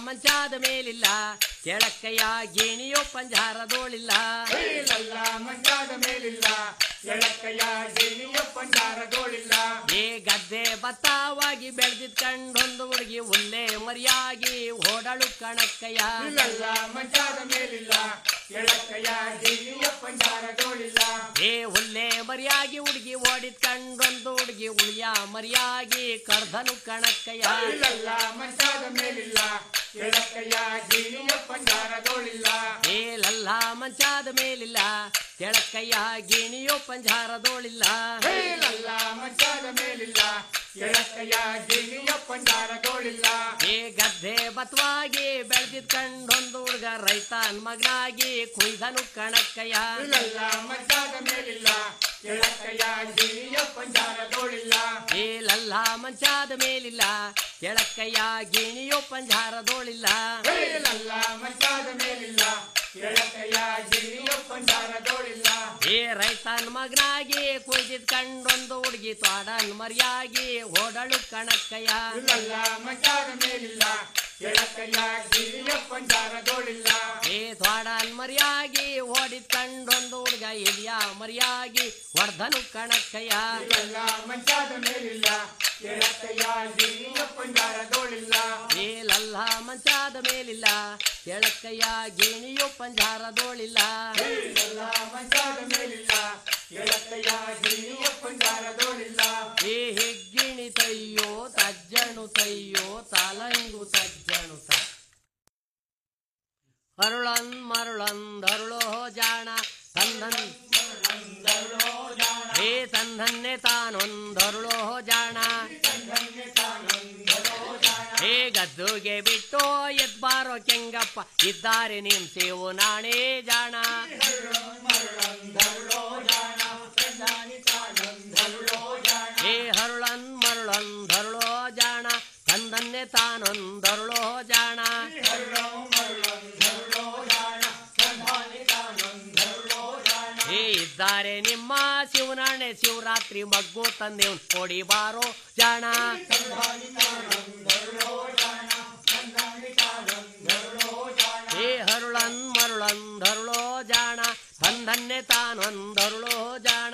ಮಂಚಾದ ಮೇಲಿಲ್ಲ ಕೆಳಕ್ಕಯ್ಯ ಗಿಣಿಯೋ ಪಂಜಾರದೋಳಿಲ್ಲ ಲಲ್ಲ ಮಂಚಾದ ಮೇಲಿಲ್ಲ ಎಳಕ್ಕಯ್ಯ ಗಿಣಿಯ ಪಂಜಾರದೋಳಿಲ್ಲ ಏ ಗದ್ದೆ ಭತ್ತವಾಗಿ ಬೆಳೆದಿದ್ ಕಂಡೊಂದು ಹುಡುಗಿ ಹುಲ್ಲೆ ಮರಿಯಾಗಿ ಓಡಳು ಕಣಕ್ಕಯ್ಯ ಲಲ್ಲ ಮಂಚಾದ ಮೇಲಿಲ್ಲ ಎಳಕ್ಕಯ್ಯ ಗಿಣಿಯ ಪಂಜಾರದೋಳಿಲ್ಲ ಏ ಹುಲ್ಲೆ ಮರಿಯಾಗಿ ಹುಡುಗಿ ಓಡಿದ್ ಕಂಡೊಂದು ಹುಡುಗಿ ಉಳಿಯ ಮರಿಯಾಗಿ ಕರ್ಧನು ಕಣಕ್ಕಯ್ಯ ಲಲ್ಲ ಮಂಚಾದ ಮೇಲಿಲ್ಲ ಎಳಕ್ಕಯ್ಯ ಗಿಣಿಯ ಪಂಜಾರದೋಳಿಲ್ಲ ಏ ಲಲ್ಲ ಮಂಚಾದ ಮೇಲಿಲ್ಲ ಕೆಳಕ್ಕಯ್ಯ ಗಿಣಿಯೋ ಪಂಜಾರದೋಳಿಲ್ಲ ಲಲ್ಲ ಮಂಚಾದ ಮೇಲಿಲ್ಲ ಎಳಕ್ಕಯ್ಯ ಗಿಣಿಯ ಪಂಜಾರದೋಳಿಲ್ಲ ಏ ಗದ್ದೆ ಬತ್ವಾಗಿ ಬೆಳೆದಿದ್ ಕಂಡೊಂದು ಹುಡುಗ ರೈತನ್ ಮಗನಾಗಿ ಕುಯ್ದನು ಕಣಕ್ಕಯ್ಯ ಲಲ್ಲ ಮಂಚಾದ ಮೇಲಿಲ್ಲ ಎಳಕ್ಕಯ್ಯ ಗಿಣಿಯ ಪಂಜಾರದೋಳಿಲ್ಲ ಏ ಲಲ್ಲ ಮಂಚಾದ ಮೇಲಿಲ್ಲ ಕೆಳಕ್ಕಯ್ಯ ಗಿಣಿಯೋ ಪಂಜಾರದೋಳಿಲ್ಲ ಲಲ್ಲ ಮಂಚಾದ ಮೇಲಿಲ್ಲ ಎಳಕ್ಕಯ್ಯ ಗಿಣಿಯ ಪಂಜಾರದೋಳಿಲ್ಲ ಏ ರೈತನ್ ಮಗನಾಗಿ ಕುಯ್ದಿದ್ ಕಂಡೊಂದು ಹುಡುಗಿ ತ್ವಾಡನ್ ಮರಿಯಾಗಿ ಓಡಳು ಕಣಕ್ಕಯ್ಯ ಲಲ್ಲ ಮಂಚಾದ ಮೇಲಿಲ್ಲ ಎಳಕ್ಕಯ್ಯ ಗಿಣಿಯ ಪಂಜಾರದೋಳಿಲ್ಲ ಏ ತ್ವಾಡನ್ ಮರಿಯಾಗಿ ಓಡಿದ್ ಕಂಡೊಂದು ಹುಡುಗ ಇದ್ಯಾ ಮರಿಯಾಗಿ ವರ್ಧನು ಕಣಕ್ಕಯ್ಯ ಲಲ್ಲ ಮಂಚಾದ ಮೇಲಿಲ್ಲ ಎಳಕ್ಕಯ್ಯ ಗಿಣಿಯ ಪಂಜಾರದೋಳಿಲ್ಲ ಏ ಲಲ್ಲ ಮಂಚಾದ ಮೇಲಿಲ್ಲ ಕೆಳಕ್ಕಯ್ಯ ಗಿಣಿಯೋ ಪಂಜಾರದೋಳಿಲ್ಲ ಲಲ್ಲ ಮಂಚಾದ ಮೇಲಿಲ್ಲ ಎಳಕ್ಕಯ್ಯ ಗಿಣಿಯ ಪಂಜಾರದೋಳಿಲ್ಲ ಏ ಹೆಗ್ಗಿಣಿ ತಯ್ಯೋ ತಜ್ಜಣು ತಯ್ಯೋ ತಾಲಂಗು ತಜ್ಜಣು ತ ಅರುಳನ್ ಮರುಳಂದರುಳೋ ಜಾಣ ತಂದನ್ ಏ ತಂದನ್ನೆ ತಾನೊಂದರುಳೋ ಜಾಣ ಏ ಗದ್ದುಗೆ ಬಿಟ್ಟು ಎದ್ಬಾರೋ ಕೆಂಗಪ್ಪ ಇದ್ದಾರೆ ನಿಮ್ ಸೇವು ನಾಣೇ ಜಾಣ ಏ ಹರುಳನ್ ಮರುಳನ್ ಧರುಳೋ ಜಾಣ ತಂದನ್ನೆ ತಾನೊಂದರುಳೋ ಜಾಣ ಏ ಇದ್ದಾರೆ ನಿಮ್ಮ ಶಿವನಾಣೆ ಶಿವರಾತ್ರಿ ಮಗ್ಗು ತಂದೆ ಕೊಡಿ ಬಾರೋ ಜಾಣ ಏ ಹರುಳನ್ ಮರುಳನ್ ಧರುಳೋ ಜಾಣ ತಂದನ್ನೆ ತಾನೊಂದರುಳೋ ಜಾಣ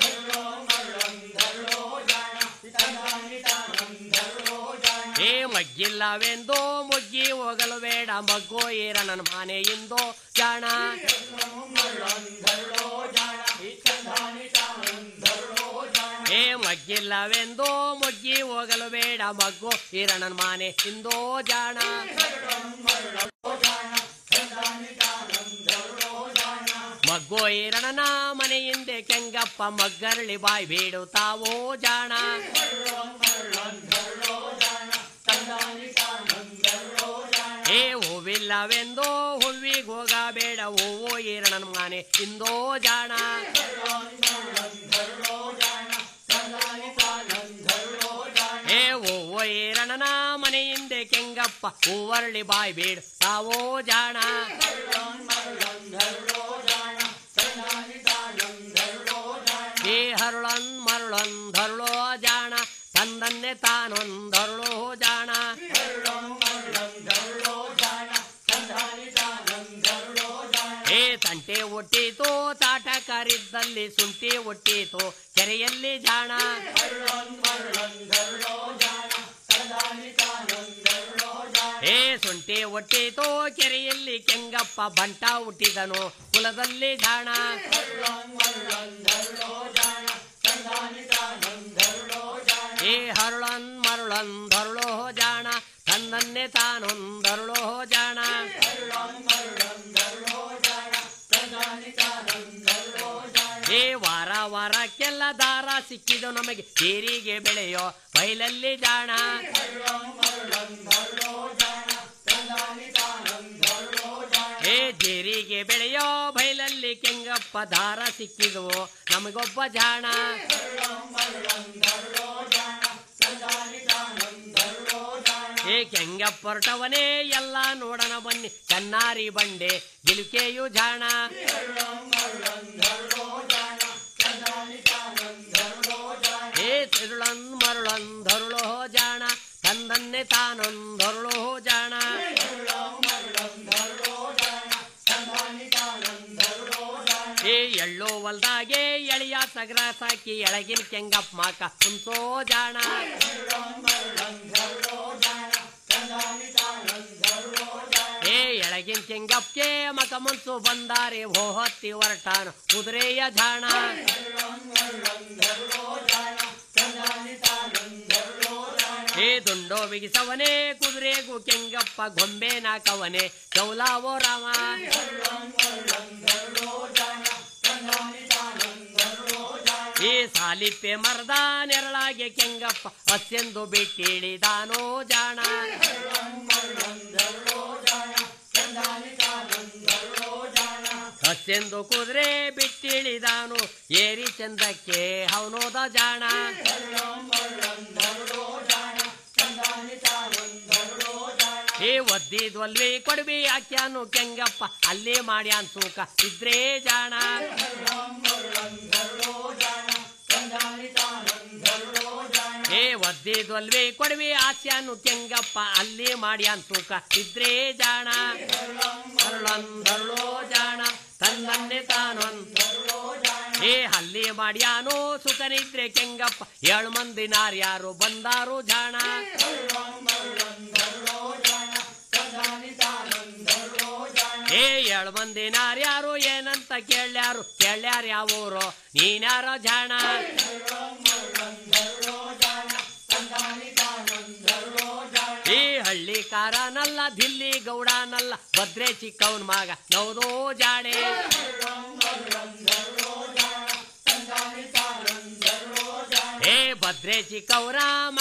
ಏ ಮಗ್ಗಿಲ್ಲವೆಂದೋ ಮುಗ್ಗಿ ಹೋಗಲು ಬೇಡ ಮಗ್ಗೋ ಏರ ನನ್ನ ಮನೆಯಿಂದೋ ಜಾಣ ಏ ಮಗ್ಗಿಲ್ಲವೆಂದೋ ಮುಗ್ಗಿ ಹೋಗಲು ಬೇಡ ಮಗ್ಗೋ ಏರ ನನ್ನ ಮನೆ ಹಿಂದೋ ಜಾಣ ಮಗ್ಗೋ ಈರಣನ ಮನೆ ಹಿಂದೆ ಕೆಂಗಪ್ಪ ಮಗ್ಗರಳಿ ಬಾಯಿ ಬೀಡುತ್ತಾವೋ ಜಾಣ ಏ ಹೂವಿಲ್ಲವೆಂದೋ ಹೂವಿಗೆ ಹೋಗಬೇಡ ಹೂವೋ ಈರಣನ ಮನೆ ಹಿಂದೋ ಜಾಣ ಏ ಹೂವೋ ಈರಣನ ಮನೆ ಹಿಂದೆ ಕೆಂಗಪ್ಪ ಹೂವರಳಿ ಬಾಯಿ ಬೀಡುತ್ತಾವೋ ಜಾಣ ಏ ಹರುಳನ್ ಮರುಳನ್ ಧರುಳೋ ಜಾಣ ತಂದನ್ನೆ ತಾನೊಂದರುಳೋ ಜಾಣ ಏ ತಂಟೆ ಹುಟ್ಟಿತು ತಾಟ ಕರಿದ್ದಲ್ಲಿ ಶುಂಠಿ ಹುಟ್ಟಿತು ಕೆರೆಯಲ್ಲಿ ಜಾಣ ಏ ಶುಂಠಿ ಹುಟ್ಟಿತು ಕೆರೆಯಲ್ಲಿ ಕೆಂಗಪ್ಪ ಬಂಟ ಹುಟ್ಟಿದನು ಕುಲದಲ್ಲಿ ಜಾಣ ಏ ಹರುಳನ್ ಮರುಳನ್ ಧರುಳೋ ಜಾಣ ತಂದನ್ನೆ ತಾನೊಂದರುಳೋ ಜಾಣ ಏ ವಾರ ವಾರಕ್ಕೆಲ್ಲ ದಾರ ಸಿಕ್ಕಿದು ನಮಗೆ ಏರಿಗೆ ಬೆಳೆಯೋ ಬಯಲಲ್ಲಿ ಜಾಣ ಏ ಜೇರಿಗೆ ಬೆಳೆಯೋ ಬಯಲಲ್ಲಿ ಕೆಂಗಪ್ಪ ದಾರ ಸಿಕ್ಕಿದ್ವು ನಮಗೊಬ್ಬ ಜಾಣ ಏ ಕೆಂಗಪ್ಪೊರಟವನೇ ಎಲ್ಲ ನೋಡಣ ಬನ್ನಿ ಕನ್ನಾರಿ ಬಂಡೆ ಗಿಲುಕೆಯು ಜಾಣ ಏ ತಿರುಳನ್ ಮರುಳನ್ ಧರುಳೋ ಜಾಣ ತಂದನ್ನೆ ತಾನೊಂದರುಳೋ ಜಾಣ ಎಳ್ಳೋ ಹೊಲ್ದಾಗೆ ಎಳೆಯ ಸಗರ ಸಾಕಿ ಎಳಗಿನ ಕೆಂಗಪ್ಪ ಮಾಕ ಕುಂತೋ ಜಾಣ ಏ ಎಳಗಿನ ಕೆಂಗಪ್ಗೆ ಮಕ ಮುನ್ಸು ಬಂದಾರೆ ಹೋ ಹತ್ತಿ ಹೊರಟಾನ ಕುದುರೆಯ ಜಾಣ ಏ ದುಂಡೋ ಬಿಗಿಸವನೇ ಕುದುರೆಗೂ ಕೆಂಗಪ್ಪ ಗೊಂಬೆ ನಾಕವನೇ ಚೌಲಾವೋ ರಾಮ ಈ ಸಾಲಿಪ್ಪೆ ಮರದ ನೆರಳಾಗೆ ಕೆಂಗಪ್ಪ ಅತ್ಯಂದು ಬಿಟ್ಟಿಳಿದಾನೋ ಜಾಣ ಅತ್ಯಂದು ಕುದುರೆ ಬಿಟ್ಟಿಳಿದಾನು ಏರಿ ಚಂದಕ್ಕೆ ಅವನೋದ ಜಾಣ ಏ ಒದ್ದಿದ್ವಲ್ವಿ ಕೊಡ್ಬಿ ಹಾಕ್ಯಾನು ಕೆಂಗಪ್ಪ ಅಲ್ಲೇ ಮಾಡ್ಯಾನ್ ತೂಕ ಇದ್ರೇ ಜಾಣ ಏ ಒದ್ದಿದ್ವಲ್ವಿ ಕೊಡ್ಬಿ ಹಾಸ್ಯಾನು ಕೆಂಗಪ್ಪ ಅಲ್ಲೇ ಮಾಡ್ಯಾನ್ ತೂಕ ಇದ್ರೇ ಜಾಣ ಅರುಳಂದರುಳೋ ಜಾಣ ತನ್ನನ್ನೇ ತಾನೊಂದ್ ಏ ಹಲ್ಲಿ ಮಾಡ್ಯಾನು ಸುಖನಿದ್ರೆ ಕೆಂಗಪ್ಪ ಏಳು ಮಂದಿ ನಾರ್ಯಾರು ಬಂದಾರು ಜಾಣ ಏ ಏಳು ಮಂದಿ ನಾರ್ಯಾರು ಏನಂತ ಕೇಳ್ಯಾರು ಕೇಳ್ಯಾರ ಯಾವೂರು ನೀನ್ಯಾರೋ ಜಾಣ ಈ ಹಳ್ಳಿ ಕಾರನಲ್ಲ ದಿಲ್ಲಿ ಗೌಡನಲ್ಲ ಭದ್ರೆ ಚಿಕ್ಕವನ್ ಮಗ ನೌದೋ ಜಾಣೆ ಏ ಭದ್ರೆ ಚಿಕ್ಕವರ